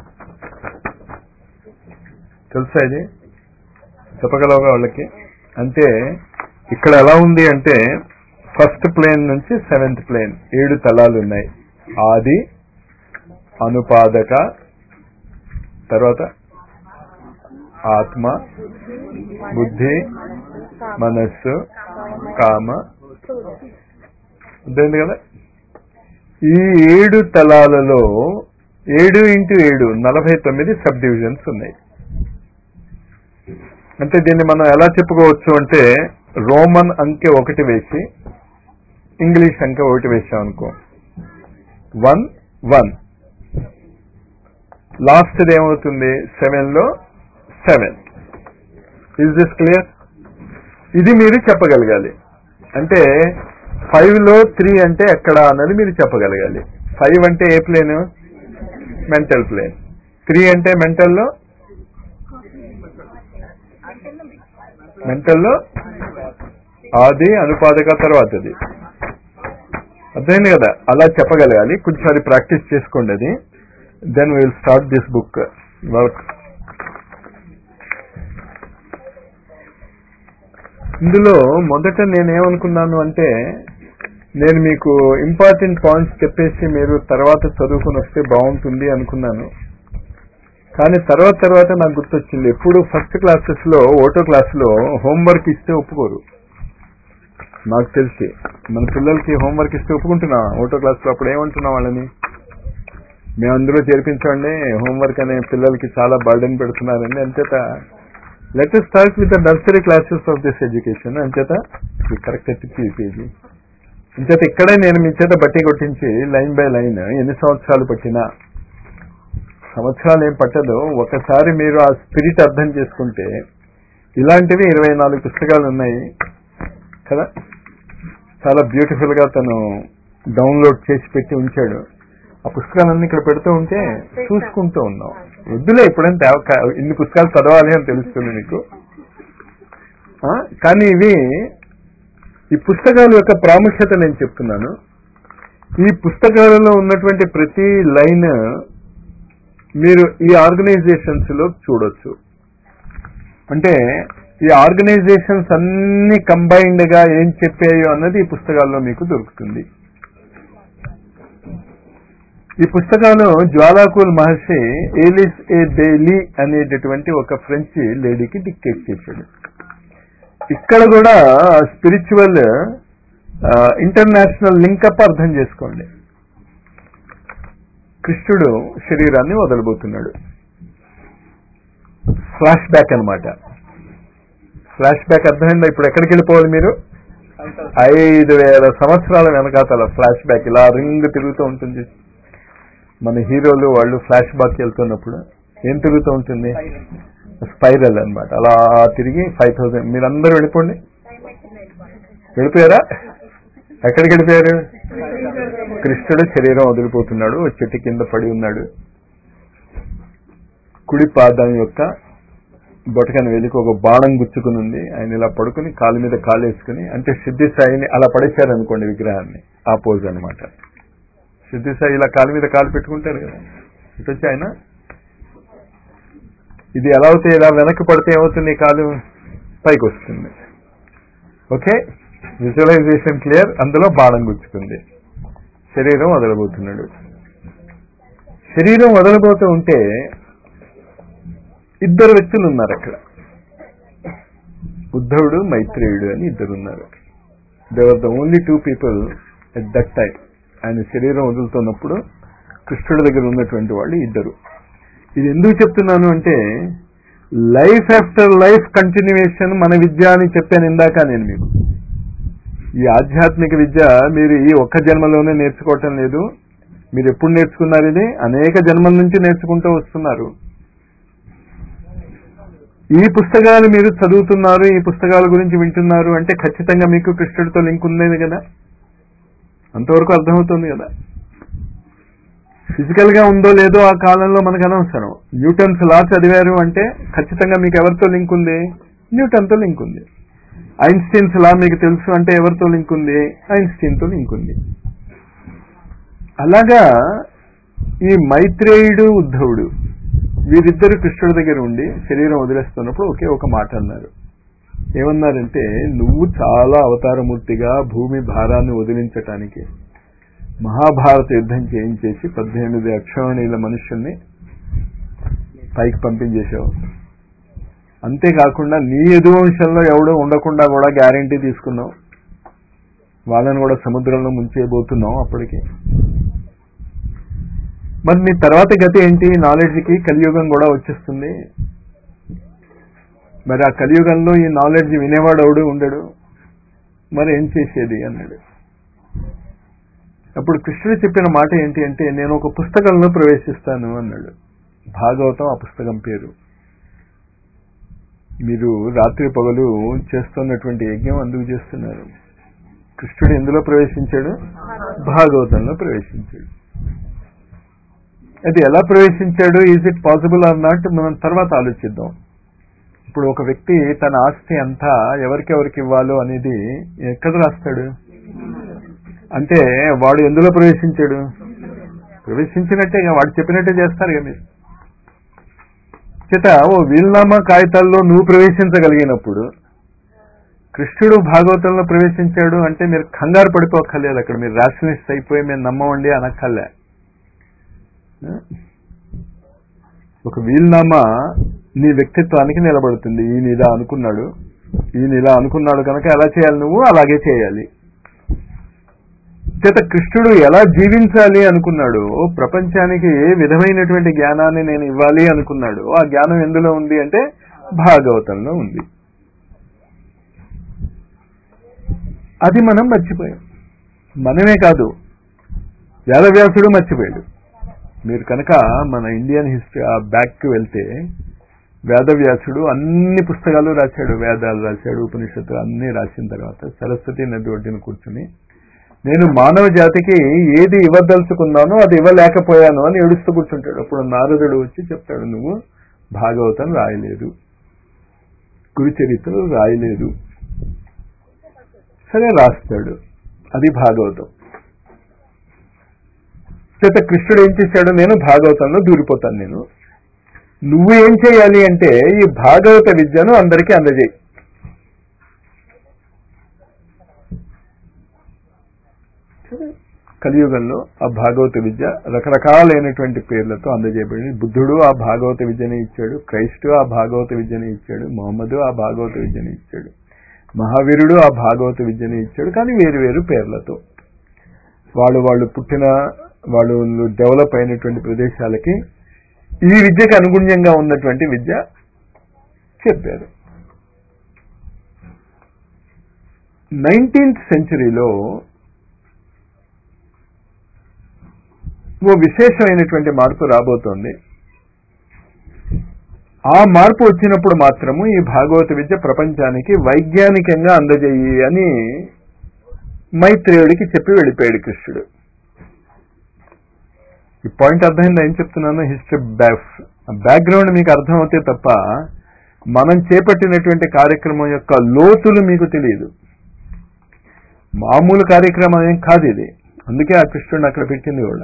తెలుసా ఇది చెప్పగలవుగా వాళ్ళకి అంటే ఇక్కడ ఎలా ఉంది అంటే ఫస్ట్ ప్లేన్ నుంచి సెవెంత్ ప్లేన్ ఏడు తలాలు ఉన్నాయి ఆది అనుపాదక తర్వాత ఆత్మ బుద్ధి మనస్సు కామ అర్థమైంది కదా ఈ ఏడు తలాలలో ఏడు ఇంటూ ఏడు నలభై తొమ్మిది సబ్ డివిజన్స్ ఉన్నాయి అంటే దీన్ని మనం ఎలా చెప్పుకోవచ్చు అంటే రోమన్ అంకె ఒకటి వేసి ఇంగ్లీష్ అంకె ఒకటి వేసాం అనుకో వన్ వన్ లాస్ట్ ఏమవుతుంది సెవెన్ లో సెవెన్ ఇస్ దిస్ క్లియర్ ఇది మీరు చెప్పగలగాలి అంటే ఫైవ్ లో త్రీ అంటే ఎక్కడ అన్నది మీరు చెప్పగలగాలి ఫైవ్ అంటే a plane mental plane three అంటే మెంటల్లో మెంటల్లో ఆది అనుపాదక తర్వాతది అర్థమైంది కదా అలా చెప్పగలగాలి కొంచెం అది ప్రాక్టీస్ చేసుకోండి అది then will start this book work ఇందులో మొదట నేనేమనుకున్నాను అంటే నేను మీకు ఇంపార్టెంట్ పాయింట్స్ చెప్పేసి మీరు తర్వాత చదువుకుని వస్తే బాగుంటుంది అనుకున్నాను కానీ తర్వాత తర్వాత నాకు గుర్తొచ్చింది ఎప్పుడు ఫస్ట్ క్లాసెస్ లో ఓటో క్లాస్ లో హోంవర్క్ ఇస్తే ఒప్పుకోరు నాకు తెలిసి మన పిల్లలకి హోంవర్క్ ఇస్తే ఒప్పుకుంటున్నా ఓటో క్లాస్ లో అప్పుడు ఏమంటున్నాం వాళ్ళని మేము అందులో చేర్పించండి హోంవర్క్ అనే పిల్లలకి చాలా బర్డెన్ పెడుతున్నారండి అంచేత let start with the nursery classes of this education అంచేత కరెక్ట్ ఎత్తి పేజీ అంచేత ఇక్కడే నేను మీ చేత బట్టి కొట్టించి లైన్ బై లైన్ ఎన్ని సంవత్సరాలు పట్టినా సంవత్సరాలు ఏం పట్టదు ఒకసారి మీరు ఆ స్పిరిట్ అర్థం చేసుకుంటే ఇలాంటివి ఇరవై నాలుగు పుస్తకాలు ఉన్నాయి కదా చాలా బ్యూటిఫుల్ గా తను డౌన్లోడ్ చేసి పెట్టి ఉంచాడు ఆ పుస్తకాలన్నీ ఇక్కడ పెడుతూ ఉంటే చూసుకుంటూ ఉన్నాం వద్దులే ఎప్పుడైనా తేవ- కా- ఇన్ని పుస్తకాలు చదవాలి అని తెలుస్తుంది నీకు ఆ? కానీ ఇవి ఈ పుస్తకాల యొక్క ప్రాముఖ్యత నేను చెప్తున్నాను ఈ పుస్తకాలలో ఉన్నటువంటి ప్రతి లైన్ మీరు ఈ ఆర్గనైజేషన్స్ లో చూడొచ్చు అంటే ఈ ఆర్గనైజేషన్స్ అన్ని కంబైన్డ్ గా ఏం చెప్పాయో అన్నది ఈ పుస్తకాల్లో మీకు దొరుకుతుంది ఈ పుస్తకాలు జ్వాలాకుల్ మహర్షి ఏలిస్ ఏ బేలీ అనేటటువంటి ఒక ఫ్రెంచ్ లేడీకి డిక్టేట్ చేశాడు ఇక్కడ కూడా స్పిరిచువల్ ఇంటర్నేషనల్ లింకప్ అర్థం చేసుకోండి కృష్ణుడు శరీరాన్ని వదలబోతున్నాడు ఫ్లాష్ బ్యాక్ అనమాట ఫ్లాష్ బ్యాక్ అర్థమైందా ఇప్పుడు ఎక్కడికి వెళ్ళిపోవాలి మీరు ఐదు వేల సంవత్సరాల వెనకాతల ఫ్లాష్ బ్యాక్ ఇలా రింగ్ తిరుగుతూ ఉంటుంది మన హీరోలు వాళ్ళు ఫ్లాష్ బ్యాక్ వెళ్తున్నప్పుడు ఏం తిరుగుతూ ఉంటుంది స్పైరల్ అన్నమాట అలా తిరిగి ఫైవ్ థౌసండ్ మీరందరూ వెళ్ళిపోండి వెళ్ళిపోయారా ఎక్కడికి వెళ్ళిపోయారు కృష్ణుడు శరీరం వదిలిపోతున్నాడు ఓ చెట్టు కింద పడి ఉన్నాడు కుడి పాదం యొక్క బొటకని వెలికి ఒక బాణం గుచ్చుకుని ఉంది ఆయన ఇలా పడుకుని కాలు మీద కాలు వేసుకుని అంటే సిద్ధి సాయిని అలా పడేశారు అనుకోండి విగ్రహాన్ని ఆ పోజ్ అనమాట సిద్ధి సాయి ఇలా కాలు మీద కాలు పెట్టుకుంటారు కదా ఇటు వచ్చి ఆయన ఇది ఎలా అవుతాయి ఇలా వెనక్కి పడితే ఏమవుతుంది ఈ కాలు పైకి వస్తుంది ఓకే విజువలైజేషన్ క్లియర్ అందులో బాణం గుచ్చుకుంది శరీరం వదలబోతున్నాడు శరీరం వదలబోతూ ఉంటే ఇద్దరు వ్యక్తులు ఉన్నారు అక్కడ ఉద్ధవుడు మైత్రేయుడు అని ఇద్దరు ఉన్నారు there were the only two people at that time ఆయన శరీరం వదులుతున్నప్పుడు కృష్ణుడి దగ్గర ఉన్నటువంటి వాళ్ళు ఇద్దరు ఇది ఎందుకు చెప్తున్నాను అంటే లైఫ్ ఆఫ్టర్ లైఫ్ కంటిన్యూయేషన్ మన విద్య అని చెప్పాను ఇందాక నేను మీకు ఈ ఆధ్యాత్మిక విద్య మీరు ఈ ఒక్క జన్మలోనే నేర్చుకోవటం లేదు మీరు ఎప్పుడు నేర్చుకున్నారు ఇది అనేక జన్మల నుంచి నేర్చుకుంటూ వస్తున్నారు ఈ పుస్తకాలు మీరు చదువుతున్నారు ఈ పుస్తకాల గురించి వింటున్నారు అంటే ఖచ్చితంగా మీకు కృష్ణుడితో లింక్ ఉంది కదా అంతవరకు అర్థమవుతుంది కదా ఫిజికల్ గా ఉందో లేదో ఆ కాలంలో మనకు అనవసరం న్యూటన్స్ లా చదివారు అంటే ఖచ్చితంగా మీకు ఎవరితో లింక్ ఉంది న్యూటన్ తో లింక్ ఉంది ఐన్స్టీన్స్ లా మీకు తెలుసు అంటే ఎవరితో లింక్ ఉంది ఐన్స్టీన్ తో లింక్ ఉంది అలాగా ఈ మైత్రేయుడు ఉద్ధవుడు వీరిద్దరు కృష్ణుడి దగ్గర ఉండి శరీరం వదిలేస్తున్నప్పుడు ఒకే ఒక మాట అన్నారు ఏమన్నారంటే నువ్వు చాలా అవతారమూర్తిగా భూమి భారాన్ని వదిలించటానికి మహాభారత యుద్ధం చేయించేసి పద్దెనిమిది అక్షోణీల మనుషుల్ని పైకి పంపించేసావు అంతేకాకుండా నీ యదువంశంలో ఎవడో ఉండకుండా కూడా గ్యారంటీ తీసుకున్నావు వాళ్ళని కూడా సముద్రంలో ముంచేయబోతున్నావు అప్పటికి మరి నీ తర్వాత గతి ఏంటి నాలెడ్జ్కి కలియుగం కూడా వచ్చేస్తుంది మరి ఆ కలియుగంలో ఈ నాలెడ్జ్ వినేవాడు ఎవడు ఉండడు మరి ఏం చేసేది అన్నాడు అప్పుడు కృష్ణుడు చెప్పిన మాట ఏంటి అంటే నేను ఒక పుస్తకంలో ప్రవేశిస్తాను అన్నాడు భాగవతం ఆ పుస్తకం పేరు మీరు రాత్రి పగలు చేస్తున్నటువంటి యజ్ఞం అందుకు చేస్తున్నారు కృష్ణుడు ఎందులో ప్రవేశించాడు భాగవతంలో ప్రవేశించాడు అది ఎలా ప్రవేశించాడు is it possible or not మనం తర్వాత ఆలోచిద్దాం ఇప్పుడు ఒక వ్యక్తి తన ఆస్తి అంతా ఎవరికెవరికి ఇవ్వాలో అనేది ఎక్కడ రాస్తాడు అంటే వాడు ఎందులో ప్రవేశించాడు ప్రవేశించినట్టే వాడు చెప్పినట్టే చేస్తారు కదా మీరు చేత ఓ వీల్నామా కాగితాల్లో నువ్వు ప్రవేశించగలిగినప్పుడు కృష్ణుడు భాగవతంలో ప్రవేశించాడు అంటే మీరు కంగారు పడిపోక్కర్లేదు అక్కడ మీరు రాషనలిస్ట్ అయిపోయి మేము నమ్మవండి అనక్కర్లే ఒక వీల్నామా నీ వ్యక్తిత్వానికి నిలబడుతుంది ఈయన ఇలా అనుకున్నాడు ఈయన ఇలా అనుకున్నాడు కనుక ఎలా చేయాలి నువ్వు అలాగే చేయాలి చేత కృష్ణుడు ఎలా జీవించాలి అనుకున్నాడు ప్రపంచానికి ఏ విధమైనటువంటి జ్ఞానాన్ని నేను ఇవ్వాలి అనుకున్నాడు ఆ జ్ఞానం ఎందులో ఉంది అంటే భాగవతంలో ఉంది అది మనం మర్చిపోయాం మనమే కాదు వేదవ్యాసుడు మర్చిపోయాడు మీరు కనుక మన ఇండియన్ హిస్టరీ ఆ బ్యాక్కి వెళ్తే వేదవ్యాసుడు అన్ని పుస్తకాలు రాశాడు వేదాలు రాశాడు ఉపనిషత్తులు అన్ని రాసిన తర్వాత సరస్వతి నది ఒడ్డున కూర్చుని నేను మానవ జాతికి ఏది ఇవ్వదలుచుకున్నానో అది ఇవ్వలేకపోయాను అని ఏడుస్తూ కూర్చుంటాడు అప్పుడు నారదుడు వచ్చి చెప్తాడు నువ్వు భాగవతం రాయలేదు గురుచరిత్రలు రాయలేదు సరే రాస్తాడు అది భాగవతం చేత కృష్ణుడు ఏం చేశాడు నేను భాగవతంలో దూరిపోతాను నేను నువ్వు ఏం చేయాలి అంటే ఈ భాగవత విద్యను అందరికీ అందజేయి కలియుగంలో ఆ భాగవత విద్య రకరకాలైనటువంటి పేర్లతో అందజేయబడింది బుద్ధుడు ఆ భాగవత విద్యని ఇచ్చాడు క్రైస్టు ఆ భాగవత విద్యని ఇచ్చాడు మొహమ్మదు ఆ భాగవత విద్యని ఇచ్చాడు మహావీరుడు ఆ భాగవత విద్యని ఇచ్చాడు కానీ వేరు వేరు పేర్లతో వాళ్ళు వాళ్ళు పుట్టిన వాళ్ళు డెవలప్ అయినటువంటి ప్రదేశాలకి ఈ విద్యకు అనుగుణ్యంగా ఉన్నటువంటి విద్య చెప్పారు నైన్టీన్త్ సెంచరీలో ఓ విశేషమైనటువంటి మార్పు రాబోతోంది ఆ మార్పు వచ్చినప్పుడు మాత్రము ఈ భాగవత విద్య ప్రపంచానికి వైజ్ఞానికంగా అందజేయి అని మైత్రేయుడికి చెప్పి వెళ్ళిపోయాడు కృష్ణుడు ఈ పాయింట్ అర్థమైందా ఏం చెప్తున్నాను హిస్టరీ బ్యాక్ బ్యాక్గ్రౌండ్ మీకు అర్థమవుతే తప్ప మనం చేపట్టినటువంటి కార్యక్రమం యొక్క లోతులు మీకు తెలియదు మామూలు కార్యక్రమం ఏం కాదు ఇది అందుకే ఆ కృష్ణుడిని అక్కడ పెట్టింది కూడా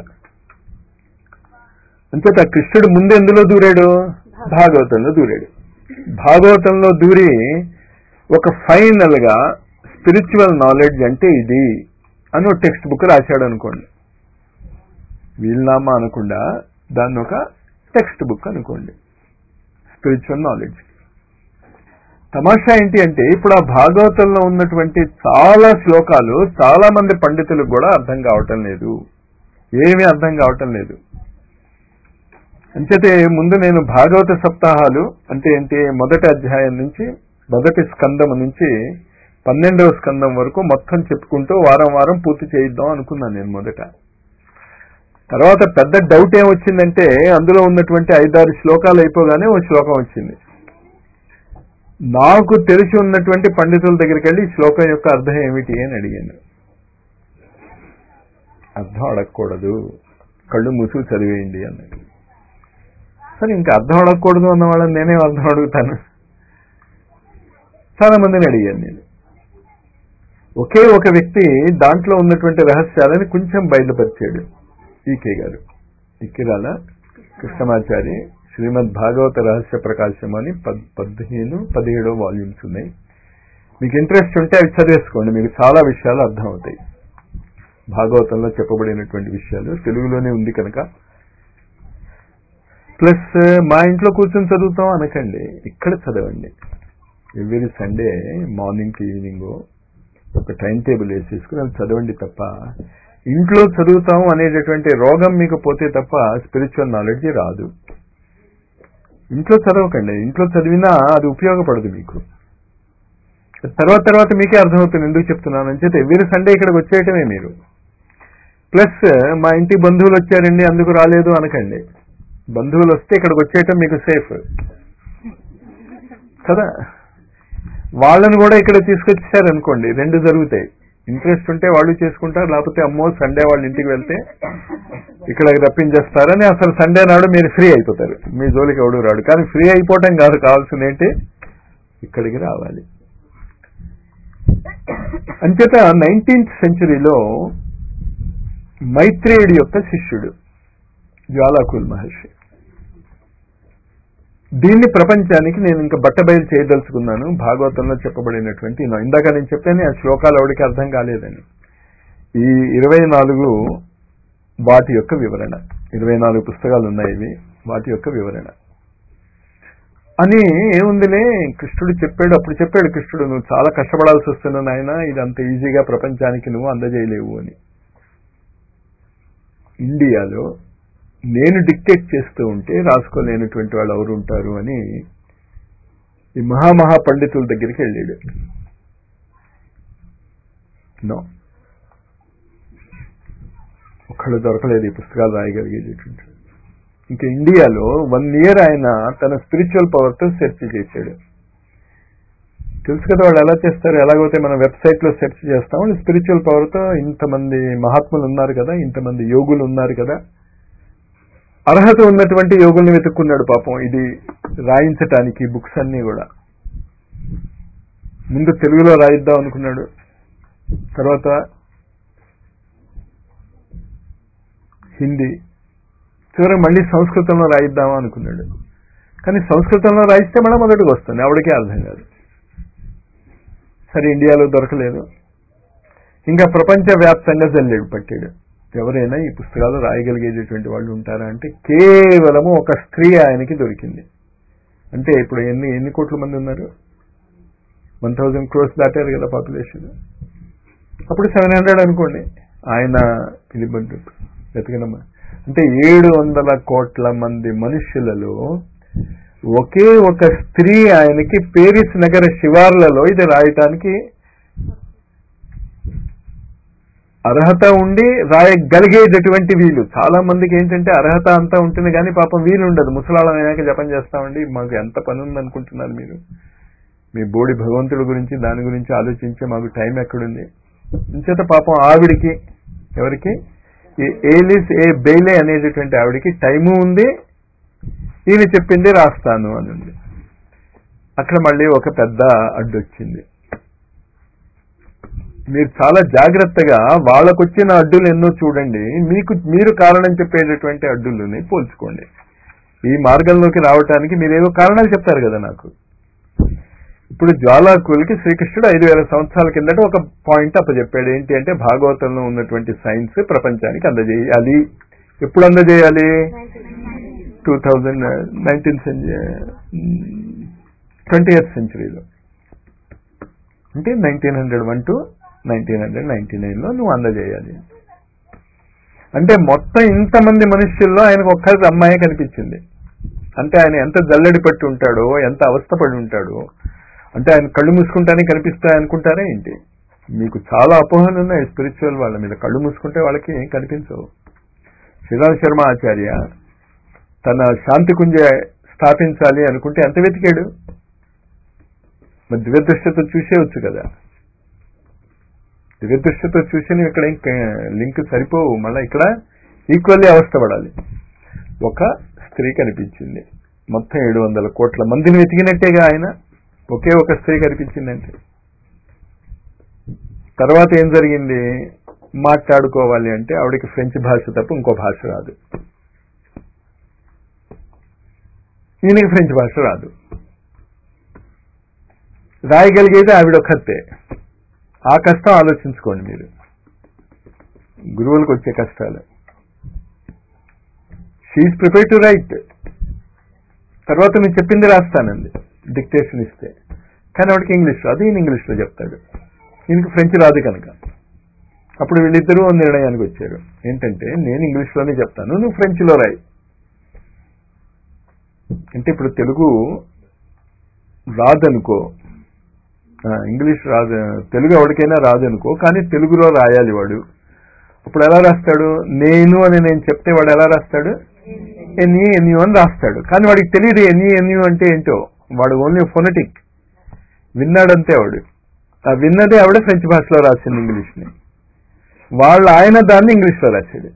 అంచేత ఆ కృష్ణుడు ముందు ఎందులో దూరాడు భాగవతంలో దూరాడు భాగవతంలో దూరి ఒక ఫైనల్ గా స్పిరిచువల్ నాలెడ్జ్ అంటే ఇది అని ఒక టెక్స్ట్ బుక్ రాశాడు అనుకోండి వీల్నామా అనకుండా దాన్ని ఒక టెక్స్ట్ బుక్ అనుకోండి స్పిరిచువల్ నాలెడ్జ్ తమాషా ఏంటి అంటే ఇప్పుడు ఆ భాగవతంలో ఉన్నటువంటి చాలా శ్లోకాలు చాలా మంది పండితులకు కూడా అర్థం కావటం లేదు ఏమీ అర్థం కావటం లేదు అంచేతే ముందు నేను భాగవత సప్తాహాలు అంటే ఏంటి మొదటి అధ్యాయం నుంచి మొదటి స్కందం నుంచి పన్నెండవ స్కందం వరకు మొత్తం చెప్పుకుంటూ వారం వారం పూర్తి చేయిద్దాం అనుకున్నాను నేను మొదట తర్వాత పెద్ద డౌట్ ఏమొచ్చిందంటే అందులో ఉన్నటువంటి ఐదారు శ్లోకాలు అయిపోగానే ఓ శ్లోకం వచ్చింది నాకు తెలిసి ఉన్నటువంటి పండితుల దగ్గరికి వెళ్ళి ఈ శ్లోకం యొక్క అర్థం ఏమిటి అని అడిగాను అర్థం అడగకూడదు కళ్ళు ముసుగు చదివేయండి అన్నాడు సరే ఇంకా అర్థం అడగకూడదు అన్న వాళ్ళని నేనే అర్థం అడుగుతాను చాలా మందిని అడిగాను నేను ఒకే ఒక వ్యక్తి దాంట్లో ఉన్నటువంటి రహస్యాలని కొంచెం బయలుపరిచాడు ఈకే గారు ఇక్కిరాల కృష్ణమాచారి శ్రీమద్ భాగవత రహస్య ప్రకాశం అని పద్ పదిహేను పదిహేడో వాల్యూమ్స్ ఉన్నాయి మీకు ఇంట్రెస్ట్ ఉంటే అవి చదివేసుకోండి మీకు చాలా విషయాలు అర్థం అవుతాయి భాగవతంలో చెప్పబడినటువంటి విషయాలు తెలుగులోనే ఉంది కనుక ప్లస్ మా ఇంట్లో కూర్చొని చదువుతాం అనకండి ఇక్కడ చదవండి every Sunday morning to evening ఒక టైం టేబుల్ వేసేసుకుని అది చదవండి తప్ప ఇంట్లో చదువుతాం అనేటటువంటి రోగం మీకు పోతే తప్ప స్పిరిచువల్ నాలెడ్జ్ రాదు ఇంట్లో చదవకండి ఇంట్లో చదివినా అది ఉపయోగపడదు మీకు తర్వాత తర్వాత మీకే అర్థమవుతుంది ఎందుకు చెప్తున్నాను అని చెప్పి ఎవ్రీ సండే ఇక్కడికి వచ్చేయటమే మీరు ప్లస్ మా ఇంటి బంధువులు వచ్చారండి అందుకు రాలేదు అనకండి బంధువులు వస్తే ఇక్కడికి వచ్చేయటం మీకు సేఫ్ కదా వాళ్ళని కూడా ఇక్కడ తీసుకొచ్చారనుకోండి రెండు జరుగుతాయి ఇంట్రెస్ట్ ఉంటే వాళ్ళు చేసుకుంటారు లేకపోతే అమ్మో సండే వాళ్ళ ఇంటికి వెళ్తే ఇక్కడ రప్పించేస్తారని అసలు సండే నాడు మీరు ఫ్రీ అయిపోతారు మీ జోలికి ఎవడు రాడు కానీ ఫ్రీ అయిపోవటం కాదు కావాల్సింది ఏంటి ఇక్కడికి రావాలి అంచేత నైన్టీన్త్ సెంచరీలో మైత్రేయుడి యొక్క శిష్యుడు జ్వాలాకుల్ మహర్షి దీన్ని ప్రపంచానికి నేను ఇంకా బట్టబయలు చేయదలుచుకున్నాను భాగవతంలో చెప్పబడినటువంటి ఇందాక నేను చెప్పాను ఆ శ్లోకాలు ఎవరికి అర్థం కాలేదని ఈ ఇరవై నాలుగు వాటి యొక్క వివరణ ఇరవై నాలుగు పుస్తకాలు ఉన్నాయి ఇవి వాటి యొక్క వివరణ అని ఏముందిలే కృష్ణుడు చెప్పాడు అప్పుడు చెప్పాడు కృష్ణుడు నువ్వు చాలా కష్టపడాల్సి వస్తున్నా నాయన ఇది అంత ఈజీగా ప్రపంచానికి నువ్వు అందజేయలేవు అని ఇండియాలో నేను డిక్టేట్ చేస్తూ ఉంటే రాసుకోలేనటువంటి వాళ్ళు ఎవరు ఉంటారు అని ఈ మహామహా పండితుల దగ్గరికి వెళ్ళాడు నో ఒక్కళ్ళు దొరకలేదు ఈ పుస్తకాలు రాయగలిగేటటువంటి ఇంకా ఇండియాలో వన్ ఇయర్ ఆయన తన స్పిరిచువల్ పవర్తో సెర్చ్ చేశాడు తెలుసు కదా వాళ్ళు ఎలా చేస్తారు ఎలాగైతే మనం వెబ్సైట్ లో సెర్చ్ చేస్తాం వాళ్ళు స్పిరిచువల్ పవర్తో ఇంతమంది మహాత్ములు ఉన్నారు కదా ఇంతమంది యోగులు ఉన్నారు కదా అర్హత ఉన్నటువంటి యోగుల్ని వెతుక్కున్నాడు పాపం ఇది రాయించటానికి బుక్స్ అన్ని కూడా ముందు తెలుగులో రాయిద్దాం అనుకున్నాడు తర్వాత హిందీ చివరికి మళ్ళీ సంస్కృతంలో రాయిద్దామా అనుకున్నాడు కానీ సంస్కృతంలో రాయిస్తే మళ్ళీ మొదటికి వస్తుంది ఆవిడకే అర్థం కాదు సరే ఇండియాలో దొరకలేదు ఇంకా ప్రపంచ వ్యాప్తంగా జల్లేడు పట్టాడు ఎవరైనా ఈ పుస్తకాలు రాయగలిగేటటువంటి వాళ్ళు ఉంటారా అంటే కేవలము ఒక స్త్రీ ఆయనకి దొరికింది అంటే ఇప్పుడు ఎన్ని ఎన్ని కోట్ల మంది ఉన్నారు వన్ థౌజండ్ క్రోర్స్ దాటారు కదా పాపులేషన్ అప్పుడు సెవెన్ హండ్రెడ్ అనుకోండి ఆయన ఇది వెతకనమ్మా అంటే ఏడు వందల కోట్ల మంది మనుషులలో ఒకే ఒక స్త్రీ ఆయనకి పేరిస్ నగర శివార్లలో ఇది రాయటానికి అర్హత ఉండి రాయగలిగేటటువంటి వీలు చాలా మందికి ఏంటంటే అర్హత అంతా ఉంటుంది కానీ పాపం వీలు ఉండదు ముసలాళ్ళం అయినాక జపం చేస్తామండి మాకు ఎంత పని ఉంది అనుకుంటున్నారు మీరు మీ బోడి భగవంతుడి గురించి దాని గురించి ఆలోచించే మాకు టైం ఎక్కడుంది ఇంచేత పాపం ఆవిడికి ఎవరికి ఈ ఏలిస్ ఏ బెయిలే అనేటటువంటి ఆవిడికి టైము ఉంది ఈయన చెప్పింది రాస్తాను అని ఉంది అక్కడ మళ్ళీ ఒక పెద్ద అడ్డు వచ్చింది మీరు చాలా జాగ్రత్తగా వాళ్ళకొచ్చిన అడ్డులు ఎన్నో చూడండి మీకు మీరు కారణం చెప్పేటటువంటి అడ్డులని పోల్చుకోండి ఈ మార్గంలోకి రావటానికి మీరేవో కారణాలు చెప్తారు కదా నాకు ఇప్పుడు జ్వాలాకులకి శ్రీకృష్ణుడు ఐదు వేల సంవత్సరాల కిందట ఒక పాయింట్ అప్పచెప్పాడు ఏంటి అంటే భాగవతంలో ఉన్నటువంటి సైన్స్ ప్రపంచానికి అందజేయాలి ఎప్పుడు అందజేయాలి two thousand nineteen twenty eighth సెంచరీలో అంటే nineteen hundred one to nineteen hundred ninety నైన్లో నువ్వు అందజేయాలి అంటే మొత్తం ఇంతమంది మనుష్యుల్లో ఆయనకు ఒక్కరి అమ్మాయి కనిపించింది అంటే ఆయన ఎంత జల్లడి పట్టి ఉంటాడో ఎంత అవస్థపడి ఉంటాడో అంటే ఆయన కళ్ళు మూసుకుంటానే కనిపిస్తాయి అనుకుంటారా ఏంటి మీకు చాలా అపోహలు ఉన్నాయి స్పిరిచువల్ వాళ్ళ మీద కళ్ళు మూసుకుంటే వాళ్ళకి ఏం కనిపించవు శ్రీరామ్ శర్మ ఆచార్య తన శాంతి కుంజ స్థాపించాలి అనుకుంటే ఎంత వెతికాడు మరి దివ్యదృష్టితో చూసేవచ్చు కదా దివ్యదృష్టితో చూసి నువ్వు ఇక్కడ ఇంక లింక్ సరిపోవు మళ్ళీ ఇక్కడ ఈక్వల్లీ అవస్థపడాలి ఒక స్త్రీ కనిపించింది మొత్తం ఏడు వందల కోట్ల మందిని వెతికినట్టేగా ఆయన ఒకే ఒక స్త్రీ కనిపించిందంటే తర్వాత ఏం జరిగింది మాట్లాడుకోవాలి అంటే ఆవిడకి ఫ్రెంచ్ భాష తప్ప ఇంకో భాష రాదు ఈయనకి ఫ్రెంచ్ భాష రాదు రాయగలిగేది ఆవిడ ఒక్కతే ఆ కష్టం ఆలోచించుకోండి మీరు గురువులకు వచ్చే కష్టాలు షీఈ్ ప్రిపేర్ టు రైట్ తర్వాత నేను చెప్పింది రాస్తానండి డిక్టేషన్ ఇస్తే కానీ ఆవిడకి ఇంగ్లీష్ రాదు ఈయన ఇంగ్లీష్లో చెప్తాడు ఈయనకి ఫ్రెంచ్ రాదు కనుక అప్పుడు వీళ్ళిద్దరూ ఓ నిర్ణయానికి వచ్చారు ఏంటంటే నేను ఇంగ్లీష్లోనే చెప్తాను నువ్వు ఫ్రెంచ్లో రాయి అంటే ఇప్పుడు తెలుగు రాదనుకో ఆ, ఇంగ్లీష్ రాదు తెలుగు ఎవరికైనా రాదనుకో కానీ తెలుగులో రాయాలి వాడు అప్పుడు ఎలా రాస్తాడు నేను అని నేను చెప్తే వాడు ఎలా రాస్తాడు ఎన్ఈ ఎన్యూ అని రాస్తాడు కానీ వాడికి తెలియదు ఎన్ఈ ఎన్యూ అంటే ఏంటో వాడు ఓన్లీ ఫొనటిక్ విన్నాడంతే వాడు ఆ విన్నదే ఆవిడ ఫ్రెంచ్ భాషలో రాసింది ఇంగ్లీష్ని వాళ్ళు ఆయన దాన్ని ఇంగ్లీష్లో రాశాడు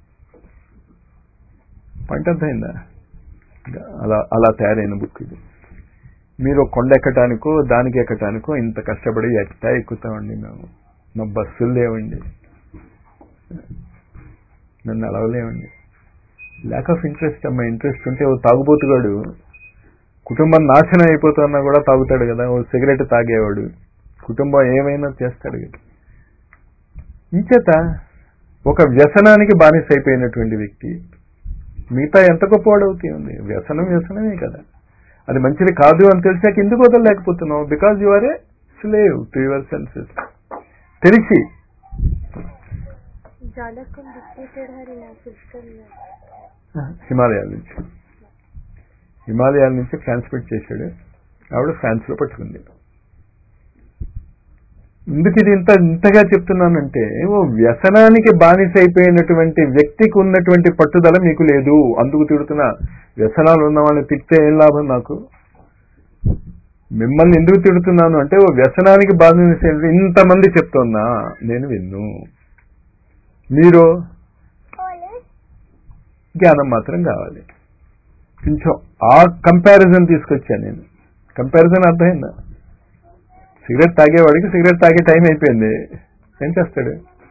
పాయింట్ అర్థమైందా అలా అలా తయారైన బుక్ ఇది మీరు కొండ ఎక్కటానికో దానికి ఎక్కటానికో ఇంత కష్టపడి ఎట్టా ఎక్కుతామండి మేము మా బస్సులు లేవండి నన్ను అలవలేమండి ల్యాక్ ఆఫ్ ఇంట్రెస్ట్ అమ్మా ఇంట్రెస్ట్ ఉంటే ఓ తాగుబోతుగాడు కుటుంబం నాశనం అయిపోతున్నా కూడా తాగుతాడు కదా ఓ సిగరెట్ తాగేవాడు కుటుంబం ఏమైనా చేస్తాడు కదా ఇంచేత ఒక వ్యసనానికి బానిస అయిపోయినటువంటి వ్యక్తి మిగతా ఎంత గొప్పవాడవుతూ ఉంది వ్యసనం వ్యసనమే కదా అది మంచిది కాదు అని తెలిసాక ఎందుకు వదలలేకపోతున్నావు because you are a slave to your senses తెలిసి Jalakam dictated her in African హిమాలయాల నుంచి హిమాలయాల నుంచి ట్రాన్స్మిట్ చేశాడు ఆవిడ ఫ్రాన్స్ లో పట్టుకుంది ఎందుకు ఇది ఇంత ఇంతగా చెప్తున్నానంటే ఓ వ్యసనానికి బానిస అయిపోయినటువంటి వ్యక్తికి ఉన్నటువంటి పట్టుదల మీకు లేదు అందుకు తిడుతున్నా వ్యసనాలు ఉన్న వాళ్ళని తిడితే ఏం లాభం నాకు మిమ్మల్ని ఎందుకు తిడుతున్నాను అంటే ఓ వ్యసనానికి బానిస అయిన- ఇంతమంది చెప్తున్నా నేను విన్ను మీరు జ్ఞానం మాత్రం కావాలి కొంచెం ఆ కంపారిజన్ తీసుకొచ్చాను నేను కంపారిజన్ అర్థమైందా సిగరెట్ తాగేవాడికి సిగరెట్ తాగే టైం అయిపోయింది ఏం చేస్తాడు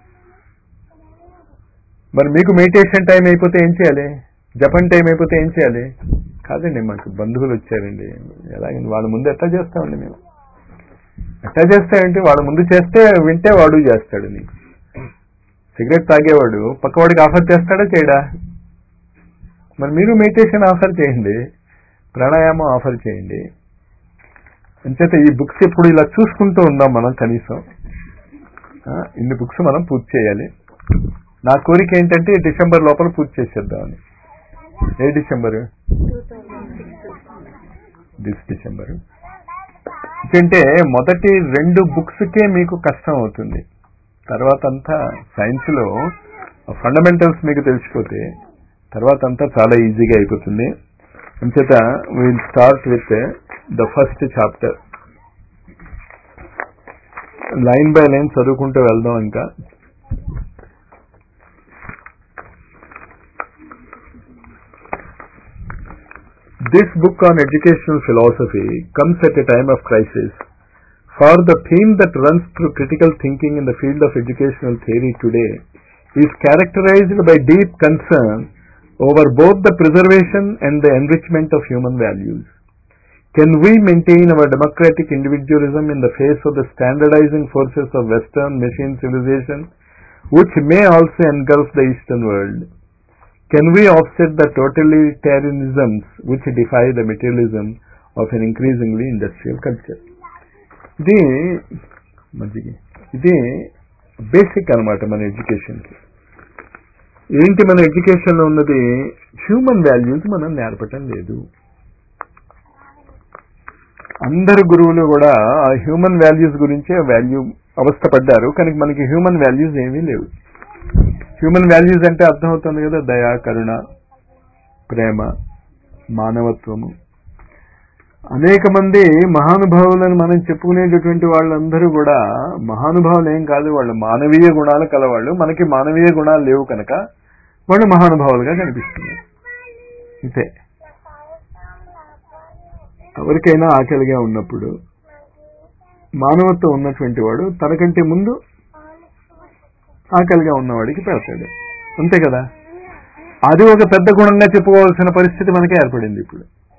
మరి మీకు మెడిటేషన్ టైం అయిపోతే ఏం చేయాలి జపన్ టైం అయిపోతే ఏం చేయాలి కాదండి మాకు బంధువులు వచ్చారండి ఎలాగండి వాళ్ళ ముందు ఎట్లా చేస్తామండి మేము ఎట్లా చేస్తాయంటే వాళ్ళ ముందు చేస్తే వింటే వాడు చేస్తాడు నీకు సిగరెట్ తాగేవాడు పక్కవాడికి ఆఫర్ చేస్తాడా చేయడా మరి మీరు మెడిటేషన్ ఆఫర్ చేయండి ప్రాణాయామం ఆఫర్ చేయండి అంచేత ఈ బుక్స్ ఇప్పుడు ఇలా చూసుకుంటూ ఉందాం మనం కనీసం ఆ, ఇన్ని బుక్స్ మనం పూర్తి చేయాలి నా కోరిక ఏంటంటే ఈ డిసెంబర్ లోపల పూర్తి చేసేద్దామని ఏ డిసెంబర్ 2006. దిస్ డిసెంబర్ ఎందుకంటే మొదటి రెండు బుక్స్ కే మీకు కష్టం అవుతుంది తర్వాత అంతా సైన్స్ లో ఫండమెంటల్స్ మీకు తెలిసిపోతే తర్వాత అంతా చాలా ఈజీగా అయిపోతుంది అంచేత will start with the first chapter line by line చదువుకుంటూ వెళ్దాం ఇంకా This book on educational philosophy comes at a time of crisis. For the theme that runs through critical thinking in the field of educational theory today is characterized by deep concern over both the preservation and the enrichment of human values. Can we maintain our democratic individualism in the face of the standardizing forces of Western machine civilization, which may also engulf the Eastern world? Can we offset the totalitarianisms which defy the materialism of an increasingly industrial culture? ఇది మజ్జిగ ఇది basic అనమాట మన ఎడ్యుకేషన్కి ఏంటి మన ఎడ్యుకేషన్లో ఉన్నది హ్యూమన్ వాల్యూస్ మనం నేర్పటం లేదు అందరు గురువులు కూడా ఆ హ్యూమన్ వాల్యూస్ గురించే వాల్యూ అవస్థపడ్డారు కానీ మనకి హ్యూమన్ వాల్యూస్ ఏమీ లేవు హ్యూమన్ వాల్యూస్ అంటే అర్థమవుతుంది కదా దయా కరుణ ప్రేమ మానవత్వము అనేక మంది మహానుభావులను మనం చెప్పుకునేటటువంటి వాళ్ళందరూ కూడా మహానుభావులు ఏం కాదు వాళ్ళు మానవీయ గుణాలు కలవాళ్ళు మనకి మానవీయ గుణాలు లేవు కనుక వాళ్ళు మహానుభావులుగా కనిపిస్తున్నారు అంతే ఎవరికైనా ఆకలిగా ఉన్నప్పుడు మానవత్వం ఉన్నటువంటి వాడు తనకంటే ముందు ఆకలిగా ఉన్నవాడికి పెడతాడు అంతే కదా అది ఒక పెద్ద గుణంగా చెప్పుకోవాల్సిన పరిస్థితి మనకే ఏర్పడింది ఇప్పుడు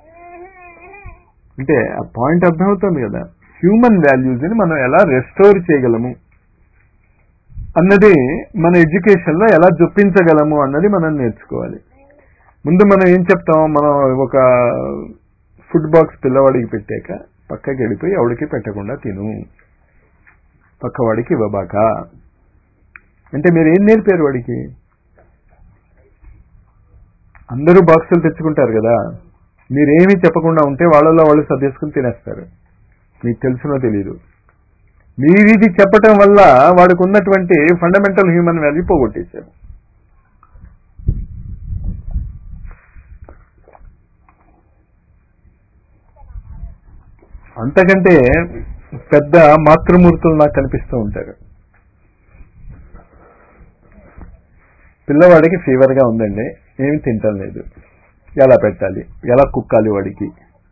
అంటే ఆ పాయింట్ అర్థమవుతుంది కదా హ్యూమన్ వాల్యూస్ని మనం ఎలా రెస్టోర్ చేయగలము అన్నది మన ఎడ్యుకేషన్లో ఎలా జొప్పించగలము అన్నది మనం నేర్చుకోవాలి ముందు మనం ఏం చెప్తాం మనం ఒక ఫుడ్ బాక్స్ పిల్లవాడికి పెట్టాక పక్కకి వెళ్ళిపోయి ఆవిడకి పెట్టకుండా తిను పక్కవాడికి ఇవ్వబాక అంటే మీరు ఏం నేర్పారు వాడికి అందరూ బాక్సులు తెచ్చుకుంటారు కదా మీరేమీ చెప్పకుండా ఉంటే వాళ్ళలో వాళ్ళు సర్దేసుకుని తినేస్తారు మీకు తెలుసునో తెలీదు మీరు ఇది చెప్పటం వల్ల వాడికి ఉన్నటువంటి ఫండమెంటల్ హ్యూమన్ వాల్యూ పోగొట్టేశారు అంతకంటే పెద్ద మాతృమూర్తులు నాకు కనిపిస్తూ ఉంటారు పిల్లవాడికి ఫీవర్గా ఉందండి ఏమి తింటం లేదు ఎలా పెట్టాలి ఎలా కుక్కాలి వాడికి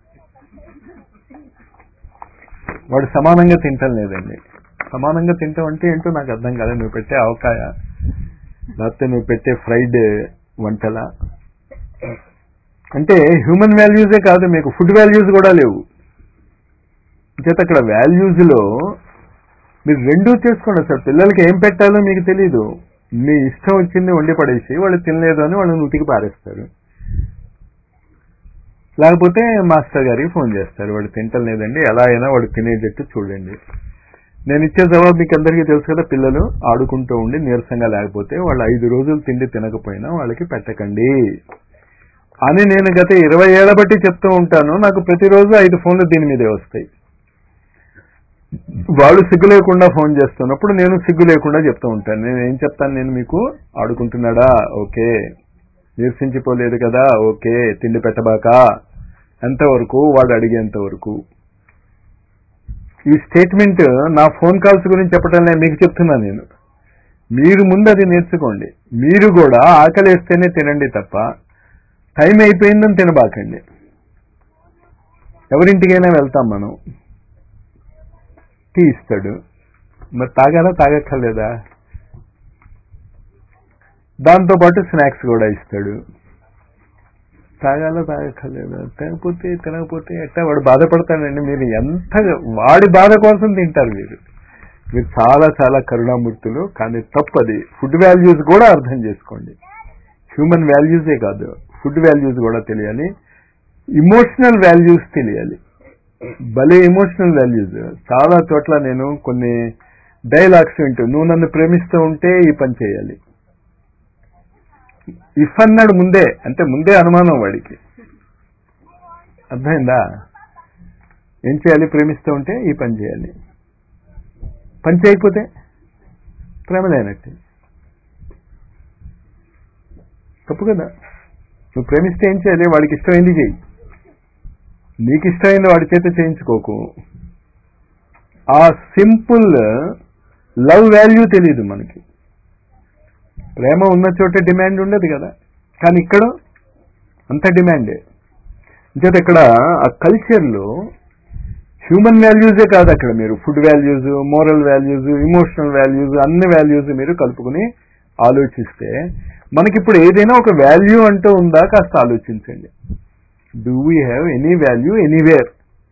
వాడు సమానంగా తింటం లేదండి సమానంగా తింటాం అంటే ఏంటో నాకు అర్థం కాదు నువ్వు పెట్టే ఆవకాయ లేకపోతే నువ్వు పెట్టే ఫ్రైడ్ వంటల అంటే హ్యూమన్ వాల్యూసే కాదు మీకు ఫుడ్ వాల్యూస్ కూడా లేవు చేత అక్కడ వాల్యూస్లో మీరు రెండూ చేసుకోండి సార్ పిల్లలకి ఏం పెట్టాలో మీకు తెలియదు మీ ఇష్టం వచ్చింది వండి పడేసి వాళ్ళు తినలేదు అని వాళ్ళు నూతికి పారేస్తారు లేకపోతే మాస్టర్ గారికి ఫోన్ చేస్తారు వాడు తింటలేదండి ఎలా అయినా వాడు తినేటట్టు చూడండి నేను ఇచ్చే జవాబు మీకు అందరికీ తెలుసు కదా పిల్లలు ఆడుకుంటూ ఉండి నీరసంగా లేకపోతే వాళ్ళు ఐదు రోజులు తిండి తినకపోయినా వాళ్ళకి పెట్టకండి అని నేను గత ఇరవై ఏళ్ల బట్టి చెప్తూ ఉంటాను నాకు ప్రతిరోజు ఐదు ఫోన్లు దీని మీదే వస్తాయి వాళ్ళు సిగ్గు లేకుండా ఫోన్ చేస్తున్నప్పుడు నేను సిగ్గు లేకుండా చెప్తూ ఉంటాను నేను ఏం చెప్తాను నేను మీకు ఆడుకుంటున్నాడా ఓకే నిరసించిపోలేదు కదా ఓకే తిండి పెట్టబాక ఎంతవరకు వాడు అడిగేంత వరకు ఈ స్టేట్మెంట్ నా ఫోన్ కాల్స్ గురించి చెప్పటం నేను మీకు చెప్తున్నా నేను మీరు ముందు అది నేర్చుకోండి మీరు కూడా ఆకలి వేస్తేనే తినండి తప్ప టైం అయిపోయిందని తినబాకండి ఎవరింటికైనా వెళ్తాం మనం టీ ఇస్తాడు మరి తాగాలా తాగక్కర్లేదా దాంతో పాటు స్నాక్స్ కూడా ఇస్తాడు తాగాలా తాగక్కర్లేదా తినకపోతే తినకపోతే ఎట్టా వాడు బాధపడతాడండి మీరు ఎంత వాడి బాధ కోసం తింటారు మీరు మీరు చాలా చాలా కరుణామూర్తులు కానీ తప్పది ఫుడ్ వాల్యూస్ కూడా అర్థం చేసుకోండి హ్యూమన్ వాల్యూసే కాదు ఫుడ్ వాల్యూస్ కూడా తెలియాలి ఇమోషనల్ వాల్యూస్ తెలియాలి భలే ఎమోషనల్ వాల్యూస్ చాలా చోట్ల నేను కొన్ని డైలాగ్స్ వింటూ నువ్వు నన్ను ప్రేమిస్తూ ఉంటే ఈ పని చేయాలి ఇఫ్ అన్నాడు ముందే అంటే ముందే అనుమానం వాడికి అర్థమైందా ఏం చేయాలి ప్రేమిస్తూ ఉంటే ఈ పని చేయాలి పని చేయకపోతే ప్రేమ లేనట్టు తప్పు కదా నువ్వు ప్రేమిస్తే ఏం చేయాలి వాడికి ఇష్టమైంది చేయి నీకు ఇష్టమైంది వాడి చేత చేయించుకోకు ఆ సింపుల్ లవ్ వాల్యూ తెలియదు మనకి ప్రేమ ఉన్న చోట డిమాండ్ ఉండదు కదా కానీ ఇక్కడ అంత డిమాండే అంటే ఇక్కడ ఆ కల్చర్లో హ్యూమన్ వాల్యూసే కాదు అక్కడ మీరు food values moral values emotional values అన్ని వాల్యూస్ మీరు కలుపుకుని ఆలోచిస్తే మనకిప్పుడు ఏదైనా ఒక వాల్యూ అంటూ ఉందా కాస్త ఆలోచించండి do we have any value anywhere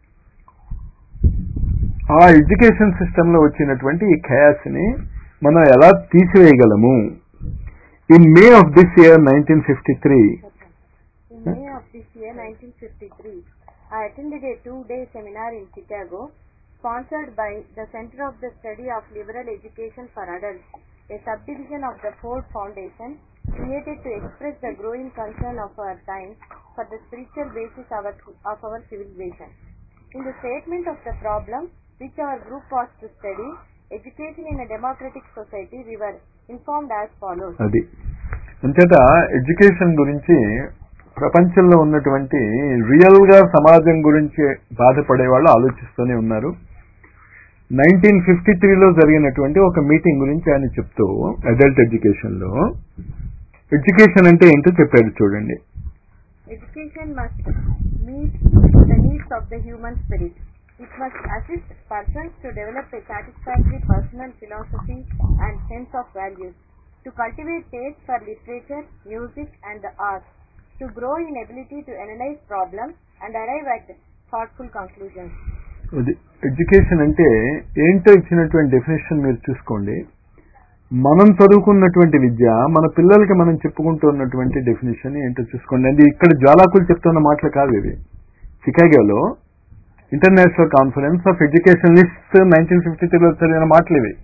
ఆ ఎడ్యుకేషన్ సిస్టంలో వచ్చినటువంటి ఈ ఖయాస్ ని మనం ఎలా తీసివేయగలము in May of this year nineteen fifty three In May of this year, 1953, I attended a two-day seminar in Chicago, sponsored by the Center of the Study of Liberal Education for Adults, a subdivision of the Ford Foundation, created to express the growing concern of our time for the spiritual basis of our, of our civilization. In the statement of the problem, which our group was to study, education in a democratic society, we were informed as follows. అది అంచేత education గురించి ప్రపంచంలో ఉన్నటువంటి real గా సమాజం గురించి బాధపడే వాళ్ళు ఆలోచిస్తూనే ఉన్నారు నైన్టీన్ ఫిఫ్టీ త్రీలో జరిగినటువంటి ఒక మీటింగ్ గురించి ఆయన చెప్తూ అడల్ట్ ఎడ్యుకేషన్ లో ఎడ్యుకేషన్ అంటే ఏంటో చెప్పారు చూడండి Education must meet the needs of the human spirit. It must assist persons to develop a satisfactory personal philosophy and sense of values, to cultivate taste for literature, music, and the arts, to grow in ability to analyze problems and arrive at thoughtful conclusions. అది education అంటే ఏంటో ఇచ్చినటువంటి definition మీరు చూసుకోండి మనం చదువుకున్నటువంటి విద్య మన పిల్లలకి మనం చెప్పుకుంటున్నటువంటి డెఫినేషన్ ఏంటో చూసుకోండి అది ఇక్కడ జ్వాలాకులు చెప్తున్న మాటలు కాదు ఇవి చికాగోలో international conference of educationalist nineteen fifty త్రీలో చదివిన మాటలు ఇవి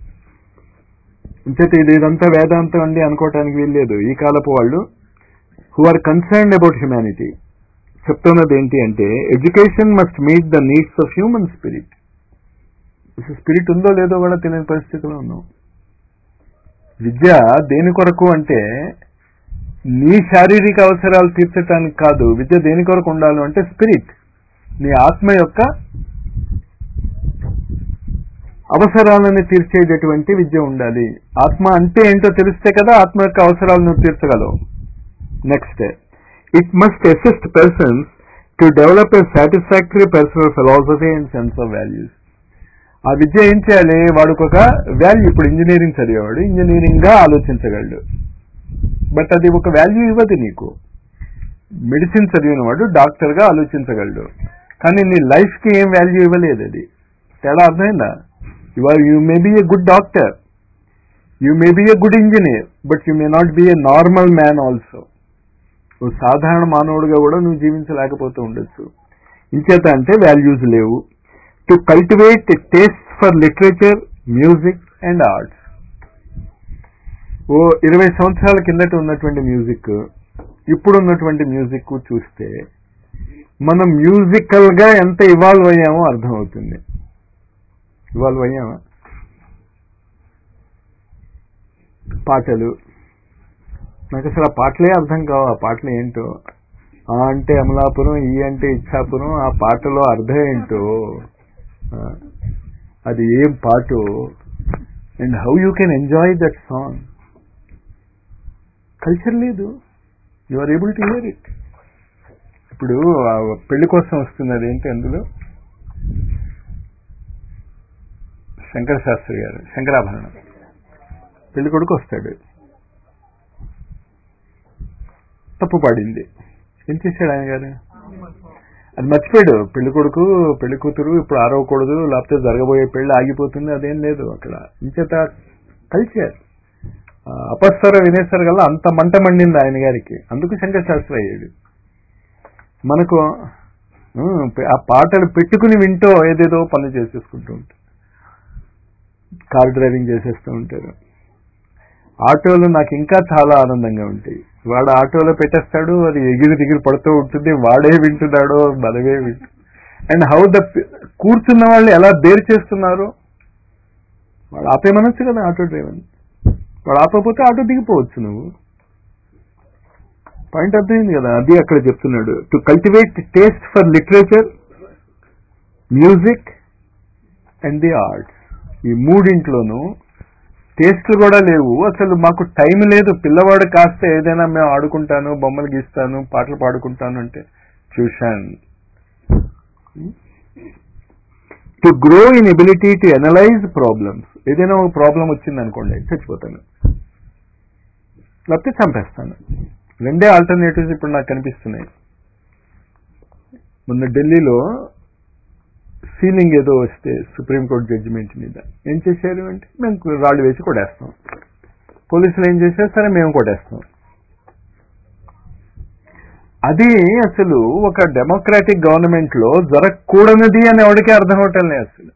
ఇంచేత ఇది ఇదంతా వేదాంతం అండి అనుకోవటానికి వీల్లేదు ఈ కాలపు వాళ్ళు who are concerned about humanity చెప్తున్నది ఏంటి అంటే education must meet the needs of human spirit spirit ఉందో లేదో కూడా తెలియని పరిస్థితిలో ఉన్నాం విద్య దేని కొరకు అంటే నీ శారీరక అవసరాలు తీర్చడానికి కాదు విద్య దేని కొరకు ఉండాలి అంటే స్పిరిట్ నీ ఆత్మ యొక్క అవసరాలను తీర్చేటటువంటి విద్య ఉండాలి ఆత్మ అంటే ఏంటో తెలిస్తే కదా ఆత్మ యొక్క అవసరాలను నువ్వు తీర్చగలవు next it must assist persons to develop a satisfactory personal philosophy and sense of values ఆ విద్య ఏం చేయాలి వాడికి ఒక వాల్యూ ఇప్పుడు ఇంజనీరింగ్ చదివేవాడు ఇంజనీరింగ్ గా ఆలోచించగలడు బట్ అది ఒక వాల్యూ ఇవ్వదు నీకు మెడిసిన్ చదివిన వాడు డాక్టర్ గా ఆలోచించగలడు కానీ నీ లైఫ్ కి ఏం వాల్యూ ఇవ్వలేదు అది తేడా అర్థమైందా you are you may be a good doctor you may be a good engineer but you may not be a normal man also ఓ సాధారణ మానవుడిగా కూడా నువ్వు జీవించలేకపోతూ ఉండొచ్చు ఇంచేత అంటే వాల్యూస్ లేవు to cultivate taste for literature music and arts ఓ ఇరవై సంవత్సరాల కిందట ఉన్నటువంటి మ్యూజిక్ ఇప్పుడు ఉన్నటువంటి మ్యూజిక్ చూస్తే మనం మ్యూజికల్ గా ఎంత ఇవాల్వ్ అయ్యామో అర్థమవుతుంది ఇవాల్వ్ అయ్యామా పాటలు నాకు అసలు ఆ పాటలే అర్థం కావు ఆ పాటలు ఏంటో ఆ అంటే అమలాపురం ఈ అంటే ఇచ్చాపురం ఆ పాటలో అర్థం ఏంటో ఆ, అది ఏం పాటు and how you can enjoy that song culture లేదు you are able to hear it ఇప్పుడు ఆ పెళ్లి కోసం వస్తున్నది ఏంటి అందులో శంకర శాస్త్రి గారు శంకరాభరణం పెళ్లి కొడుకు వస్తాడు తప్పు పాడింది ఏం చేశాడు ఆయన గారు అది మర్చిపోయాడు పెళ్లి కొడుకు పెళ్లి కూతురు ఇప్పుడు ఆరవకూడదు లేకపోతే జరగబోయే పెళ్లి ఆగిపోతుంది అదేం లేదు అక్కడ ఇంచేత కల్చర్ అపస్వరం వినేసరి కల్లా అంత మంట మండింది ఆయన గారికి అందుకు శంకర శాస్త్రి అయ్యాడు మనకు ఉమ్, ఆ పాటలు పెట్టుకుని వింటూ ఏదేదో పనులు చేసేసుకుంటూ ఉంటారు కార్ డ్రైవింగ్ చేసేస్తూ ఉంటారు ఆటోలు నాకు ఇంకా చాలా ఆనందంగా ఉంటాయి వాడు ఆటోలో పెట్టేస్తాడు అది ఎగిరి దిగిరి పడుతూ ఉంటుంది వాడే వింటున్నాడో మనమే వింటు అండ్ హౌ ద కూర్చున్న వాళ్ళు ఎలా బేర్ చేస్తున్నారు వాడు ఆపేమనొచ్చు కదా ఆటో డ్రైవర్ వాడు ఆపకపోతే ఆటో దిగిపోవచ్చు నువ్వు పాయింట్ అర్థమైంది కదా అది అక్కడ చెప్తున్నాడు to cultivate taste for literature music and the arts ఈ మూడింట్లోనూ టేస్ట్లు కూడా లేవు అసలు మాకు టైం లేదు పిల్లవాడు కాస్త ఏదైనా మేము ఆడుకుంటాను బొమ్మలు గీస్తాను పాటలు పాడుకుంటాను అంటే tuition to grow in ability to analyse problems ఏదైనా ఒక ప్రాబ్లం వచ్చింది అనుకోండి చచ్చిపోతాను లేకపోతే చంపేస్తాను రెండే ఆల్టర్నేటివ్స్ ఇప్పుడు నాకు కనిపిస్తున్నాయి మొన్న ఢిల్లీలో సీలింగ్ ఏదో వస్తే సుప్రీంకోర్టు జడ్జిమెంట్ మీద ఏం చేశారు అంటే మేము రాళ్ళు వేసి కొట్టేస్తాం పోలీసులు ఏం చేశారు సరే మేము కొట్టేస్తాం అది అసలు ఒక డెమోక్రాటిక్ గవర్నమెంట్ లో జరగకూడనిది అని ఎవరికీ అర్థం అవటం లేదు అసలు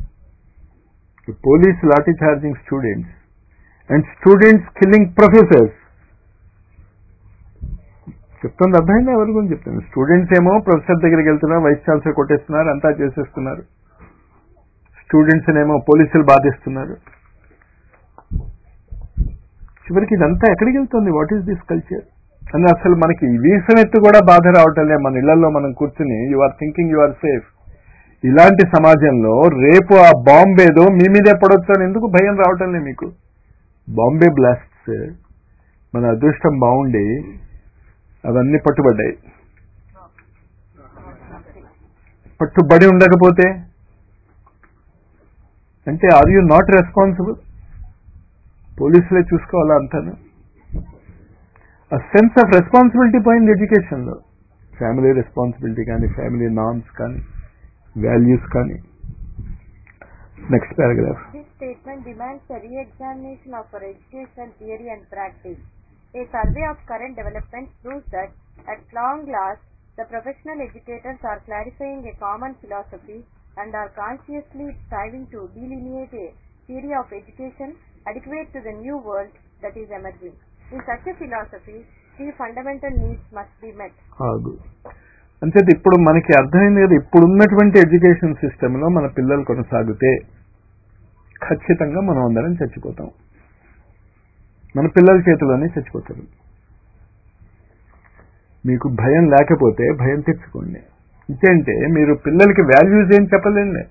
police lathi charging students and students killing professors చెప్తుంది అర్థమైందా ఎవరి గురించి చెప్తాను స్టూడెంట్స్ ఏమో ప్రొఫెసర్ దగ్గరికి వెళ్తున్నారు వైస్ ఛాన్సలర్ కొట్టేస్తున్నారు అంతా చేసేస్తున్నారు స్టూడెంట్స్ ఏమో పోలీసులు బాధిస్తున్నారు చివరికి ఇదంతా ఎక్కడికి వెళ్తుంది వాట్ ఈస్ దిస్ కల్చర్ అని అసలు మనకి వీసనెత్తు కూడా బాధ రావటం లేదు మన ఇళ్లలో మనం కూర్చుని you are thinking you are safe ఇలాంటి సమాజంలో రేపు ఆ బాంబ్ ఏదో మీ మీద పడవచ్చు అని ఎందుకు భయం రావటం లేదు మీకు బాంబే బ్లాస్ట్స్ మన అదృష్టం బాగుండి అవన్నీ పట్టుబడ్డాయి పట్టుబడి ఉండకపోతే అంటే ఆర్ యూ నాట్ రెస్పాన్సిబుల్ పోలీసులే చూసుకోవాలా అంటాను ఆ సెన్స్ ఆఫ్ రెస్పాన్సిబిలిటీ పోయింది ఎడ్యుకేషన్లో ఫ్యామిలీ రెస్పాన్సిబిలిటీ కానీ ఫ్యామిలీ నార్మ్స్ కానీ వాల్యూస్ కానీ next paragraph This statement demands a re-examination of our educational theory and practice. A survey of current developments proves that, at long last, the professional educators are clarifying a common philosophy and are consciously striving to delineate a theory of education adequate to the new world that is emerging. In such a philosophy, three fundamental needs must be met. ఆగు అంతే ఇప్పుడు మనకి అర్థమైంది కదా ఇప్పుడు ఉన్నటువంటి education సిస్టంలో మన పిల్లలు కొనసాగితే ఖచ్చితంగా మనం అందరం చచ్చిపోతాం మన పిల్లల చేతిలోనే చచ్చిపోతారు మీకు భయం లేకపోతే భయం తెచ్చుకోండి ఇంకేంటే మీరు పిల్లలకి వాల్యూస్ ఏం చెప్పలేండి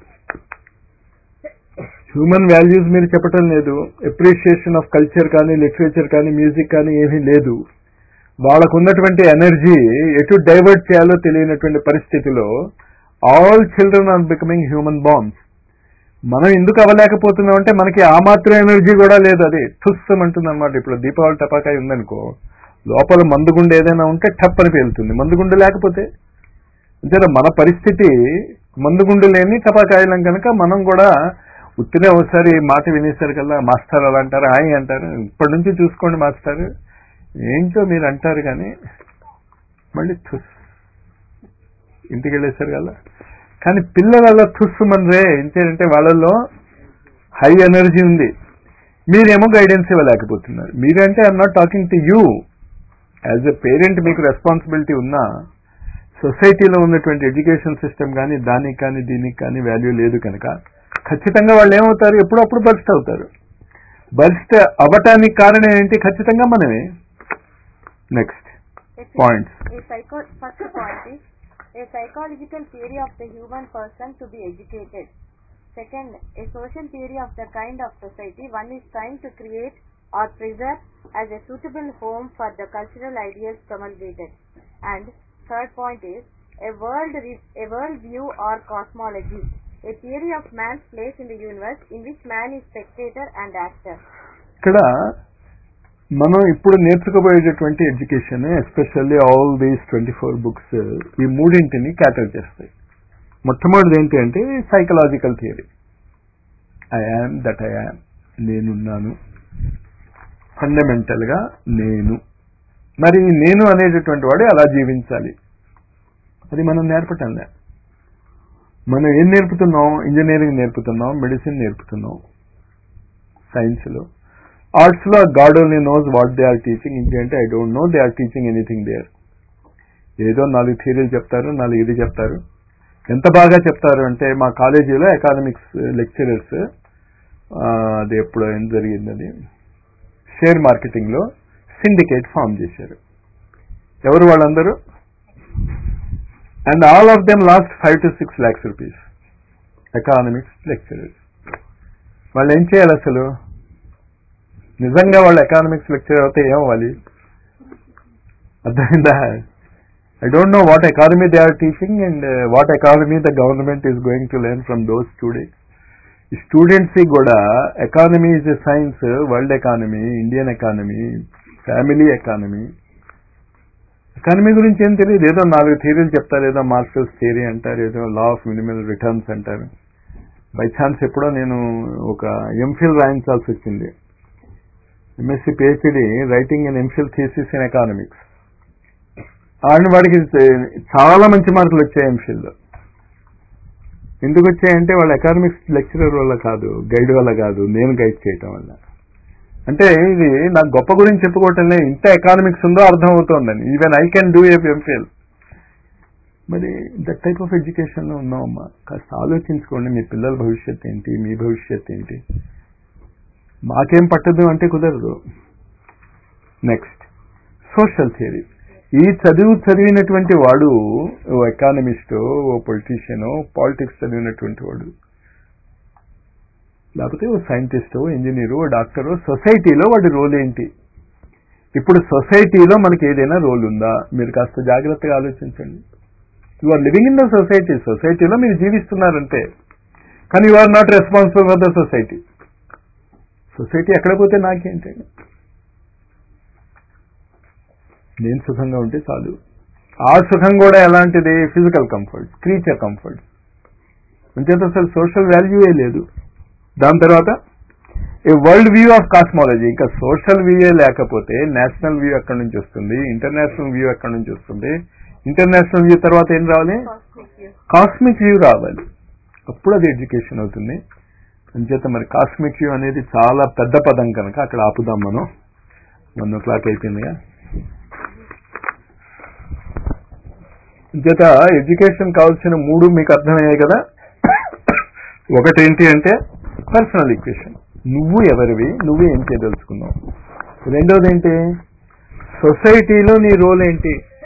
హ్యూమన్ వాల్యూస్ మీరు చెప్పటం లేదు అప్రిషియేషన్ ఆఫ్ కల్చర్ కానీ లిటరేచర్ కానీ మ్యూజిక్ కానీ ఏమీ లేదు వాళ్ళకు ఉన్నటువంటి ఎనర్జీ ఎటు డైవర్ట్ చేయాలో తెలియనటువంటి పరిస్థితిలో all children are becoming human bombs మనం ఎందుకు అవ్వలేకపోతున్నాం అంటే మనకి ఆ మాత్రం ఎనర్జీ కూడా లేదు అది తుస్సం అంటుంది అనమాట ఇప్పుడు దీపావళి టపాకాయ ఉందనుకో లోపల మందుగుండు ఏదైనా ఉంటే టప్ అని పేలుతుంది మందుగుండు లేకపోతే అంతేనా మన పరిస్థితి మందుగుండు లేని టపాకాయలం కనుక మనం కూడా ఉత్తినే ఒకసారి మాట వినేసరికల్లా మాస్టర్ అలా అంటారు హాయ్ అంటారు ఇప్పటి నుంచి చూసుకోండి మాస్టర్ ఏంటో మీరు అంటారు కానీ మళ్ళీ తుస్ ఇంటికి వెళ్ళేసరి కల్లా కానీ పిల్లల తుస్సు మనరే ఏంటంటే వాళ్ళల్లో హై ఎనర్జీ ఉంది మీరేమో గైడెన్స్ ఇవ్వలేకపోతున్నారు మీరంటే I'm not talking to you as a parent మీకు రెస్పాన్సిబిలిటీ ఉన్నా సొసైటీలో ఉన్నటువంటి ఎడ్యుకేషన్ సిస్టమ్ కానీ దానికి కానీ దీనికి కానీ వాల్యూ లేదు కనుక ఖచ్చితంగా వాళ్ళు ఏమవుతారు ఎప్పుడప్పుడు బర్స్ట్ అవుతారు బర్స్ట్ అవ్వటానికి కారణం ఏంటి ఖచ్చితంగా మనమే next A phy- Points. A psycho- first point is a psychological theory of the human person to be educated. Second, a social theory of the kind of society one is trying to create or preserve as a suitable home for the cultural ideals promulgated. And third point is a world re- a world view or cosmology, a theory of man's place in the universe in which man is spectator and actor. ఇక్కడ మనం ఇప్పుడు నేర్చుకోబోయేటటువంటి education especially all these twenty four books ఈ మూడింటిని cater చేస్తాయి మొట్టమొదటిది ఏంటి అంటే psychological theory I am that I am నేనున్నాను ఫండమెంటల్ గా నేను మరి ఈ నేను అనేటటువంటి వాడు అలా జీవించాలి అది మనం నేర్పటంలే మనం ఏం నేర్పుతున్నాం ఇంజనీరింగ్ నేర్పుతున్నాం మెడిసిన్ నేర్పుతున్నాం సైన్స్లో ఆర్ట్స్ లో God only knows what they are teaching ఇంకేంటే I don't know they are teaching anything there ఏదో నాలుగు థియరీలు చెప్తారు నాలుగు ఇది చెప్తారు ఎంత బాగా చెప్తారు అంటే మా కాలేజీలో ఎకానమిక్స్ లెక్చరర్స్ అది ఎప్పుడు ఏం జరిగింది అది షేర్ మార్కెటింగ్ లో సిండికేట్ ఫామ్ చేశారు ఎవరు వాళ్ళందరూ and all of them lost five to six lakhs rupees economics lecturers వాళ్ళు ఏం చేయాలి అసలు నిజంగా వాళ్ళు ఎకానమిక్స్ లెక్చర్ అవుతే ఏమవ్వాలి అర్థమైందా I don't know what economy they are teaching and uh, what economy the government is going to learn from those students. Students కూడా economy is a science world economy Indian economy family economy economy గురించి ఏం తెలియదు ఏదో నాలుగు థియరీలు చెప్తారు ఏదో marshals theory అంటారు ఏదో లా ఆఫ్ మినిమల్ రిటర్న్స్ అంటారు బై ఛాన్స్ ఎప్పుడో నేను ఒక ఎంఫిల్ రాయించాల్సి వచ్చింది MSc PhD writing in MPhil thesis in economics ఆడిన వాడికి చాలా మంచి మార్కులు వచ్చాయి ఎంఫిల్లో ఎందుకు వచ్చాయంటే వాళ్ళ ఎకానమిక్స్ లెక్చరర్ వల్ల కాదు గైడ్ వల్ల కాదు నేను గైడ్ చేయటం వల్ల అంటే ఇది నాకు గొప్ప గురించి చెప్పుకోవటంలో ఇంత ఎకానమిక్స్ ఉందో అర్థం అవుతోందని even I can do a MPhil మరి దట్ టైప్ ఆఫ్ ఎడ్యుకేషన్లో ఉన్నామమ్మా కాస్త ఆలోచించుకోండి మీ పిల్లల భవిష్యత్ ఏంటి మీ భవిష్యత్ ఏంటి మాకేం పట్టదు అంటే కుదరదు నెక్స్ట్ సోషల్ థియరీ ఈ చదువు చదివినటువంటి వాడు ఓ ఎకానమిస్ట్ ఓ పొలిటీషియన్ పాలిటిక్స్ చదివినటువంటి వాడు లేకపోతే ఓ సైంటిస్ట్ ఇంజనీరు ఓ డాక్టరు సొసైటీలో వాడి రోల్ ఏంటి ఇప్పుడు సొసైటీలో మనకి ఏదైనా రోల్ ఉందా మీరు కాస్త జాగ్రత్తగా ఆలోచించండి you are living in the society society మీరు జీవిస్తున్నారంటే కానీ you are not responsible for the society society ఎక్కడ పోతే నాకేంటండి నేను సుఖంగా ఉంటే చాలు ఆ సుఖం కూడా ఎలాంటిది ఫిజికల్ కంఫర్ట్ క్రీచర్ కంఫర్ట్ అంచేత అసలు సోషల్ వాల్యూయే లేదు దాని తర్వాత a world view of cosmology ఇంకా సోషల్ వ్యూయే లేకపోతే నేషనల్ వ్యూ ఎక్కడి నుంచి వస్తుంది ఇంటర్నేషనల్ వ్యూ ఎక్కడి నుంచి వస్తుంది ఇంటర్నేషనల్ వ్యూ తర్వాత ఏం రావాలి cosmic view. కాస్మిక్ వ్యూ రావాలి అప్పుడు అది ఎడ్యుకేషన్ అవుతుంది అంచేత మరి కాస్మిక్ వ్యూ అనేది చాలా పెద్ద పదం కనుక అక్కడ ఆపుదాం మనం వన్ ఓ క్లాక్ అయిపోయిందిగా అంచేత ఎడ్యుకేషన్ కావాల్సిన మూడు మీకు అర్థమయ్యాయి కదా ఒకటేంటి అంటే పర్సనల్ ఈక్వేషన్ నువ్వు ఎవరివి నువ్వు ఏం చేయదలుచుకున్నావు రెండోది ఏంటి సొసైటీలో నీ రోల్ ఏంటి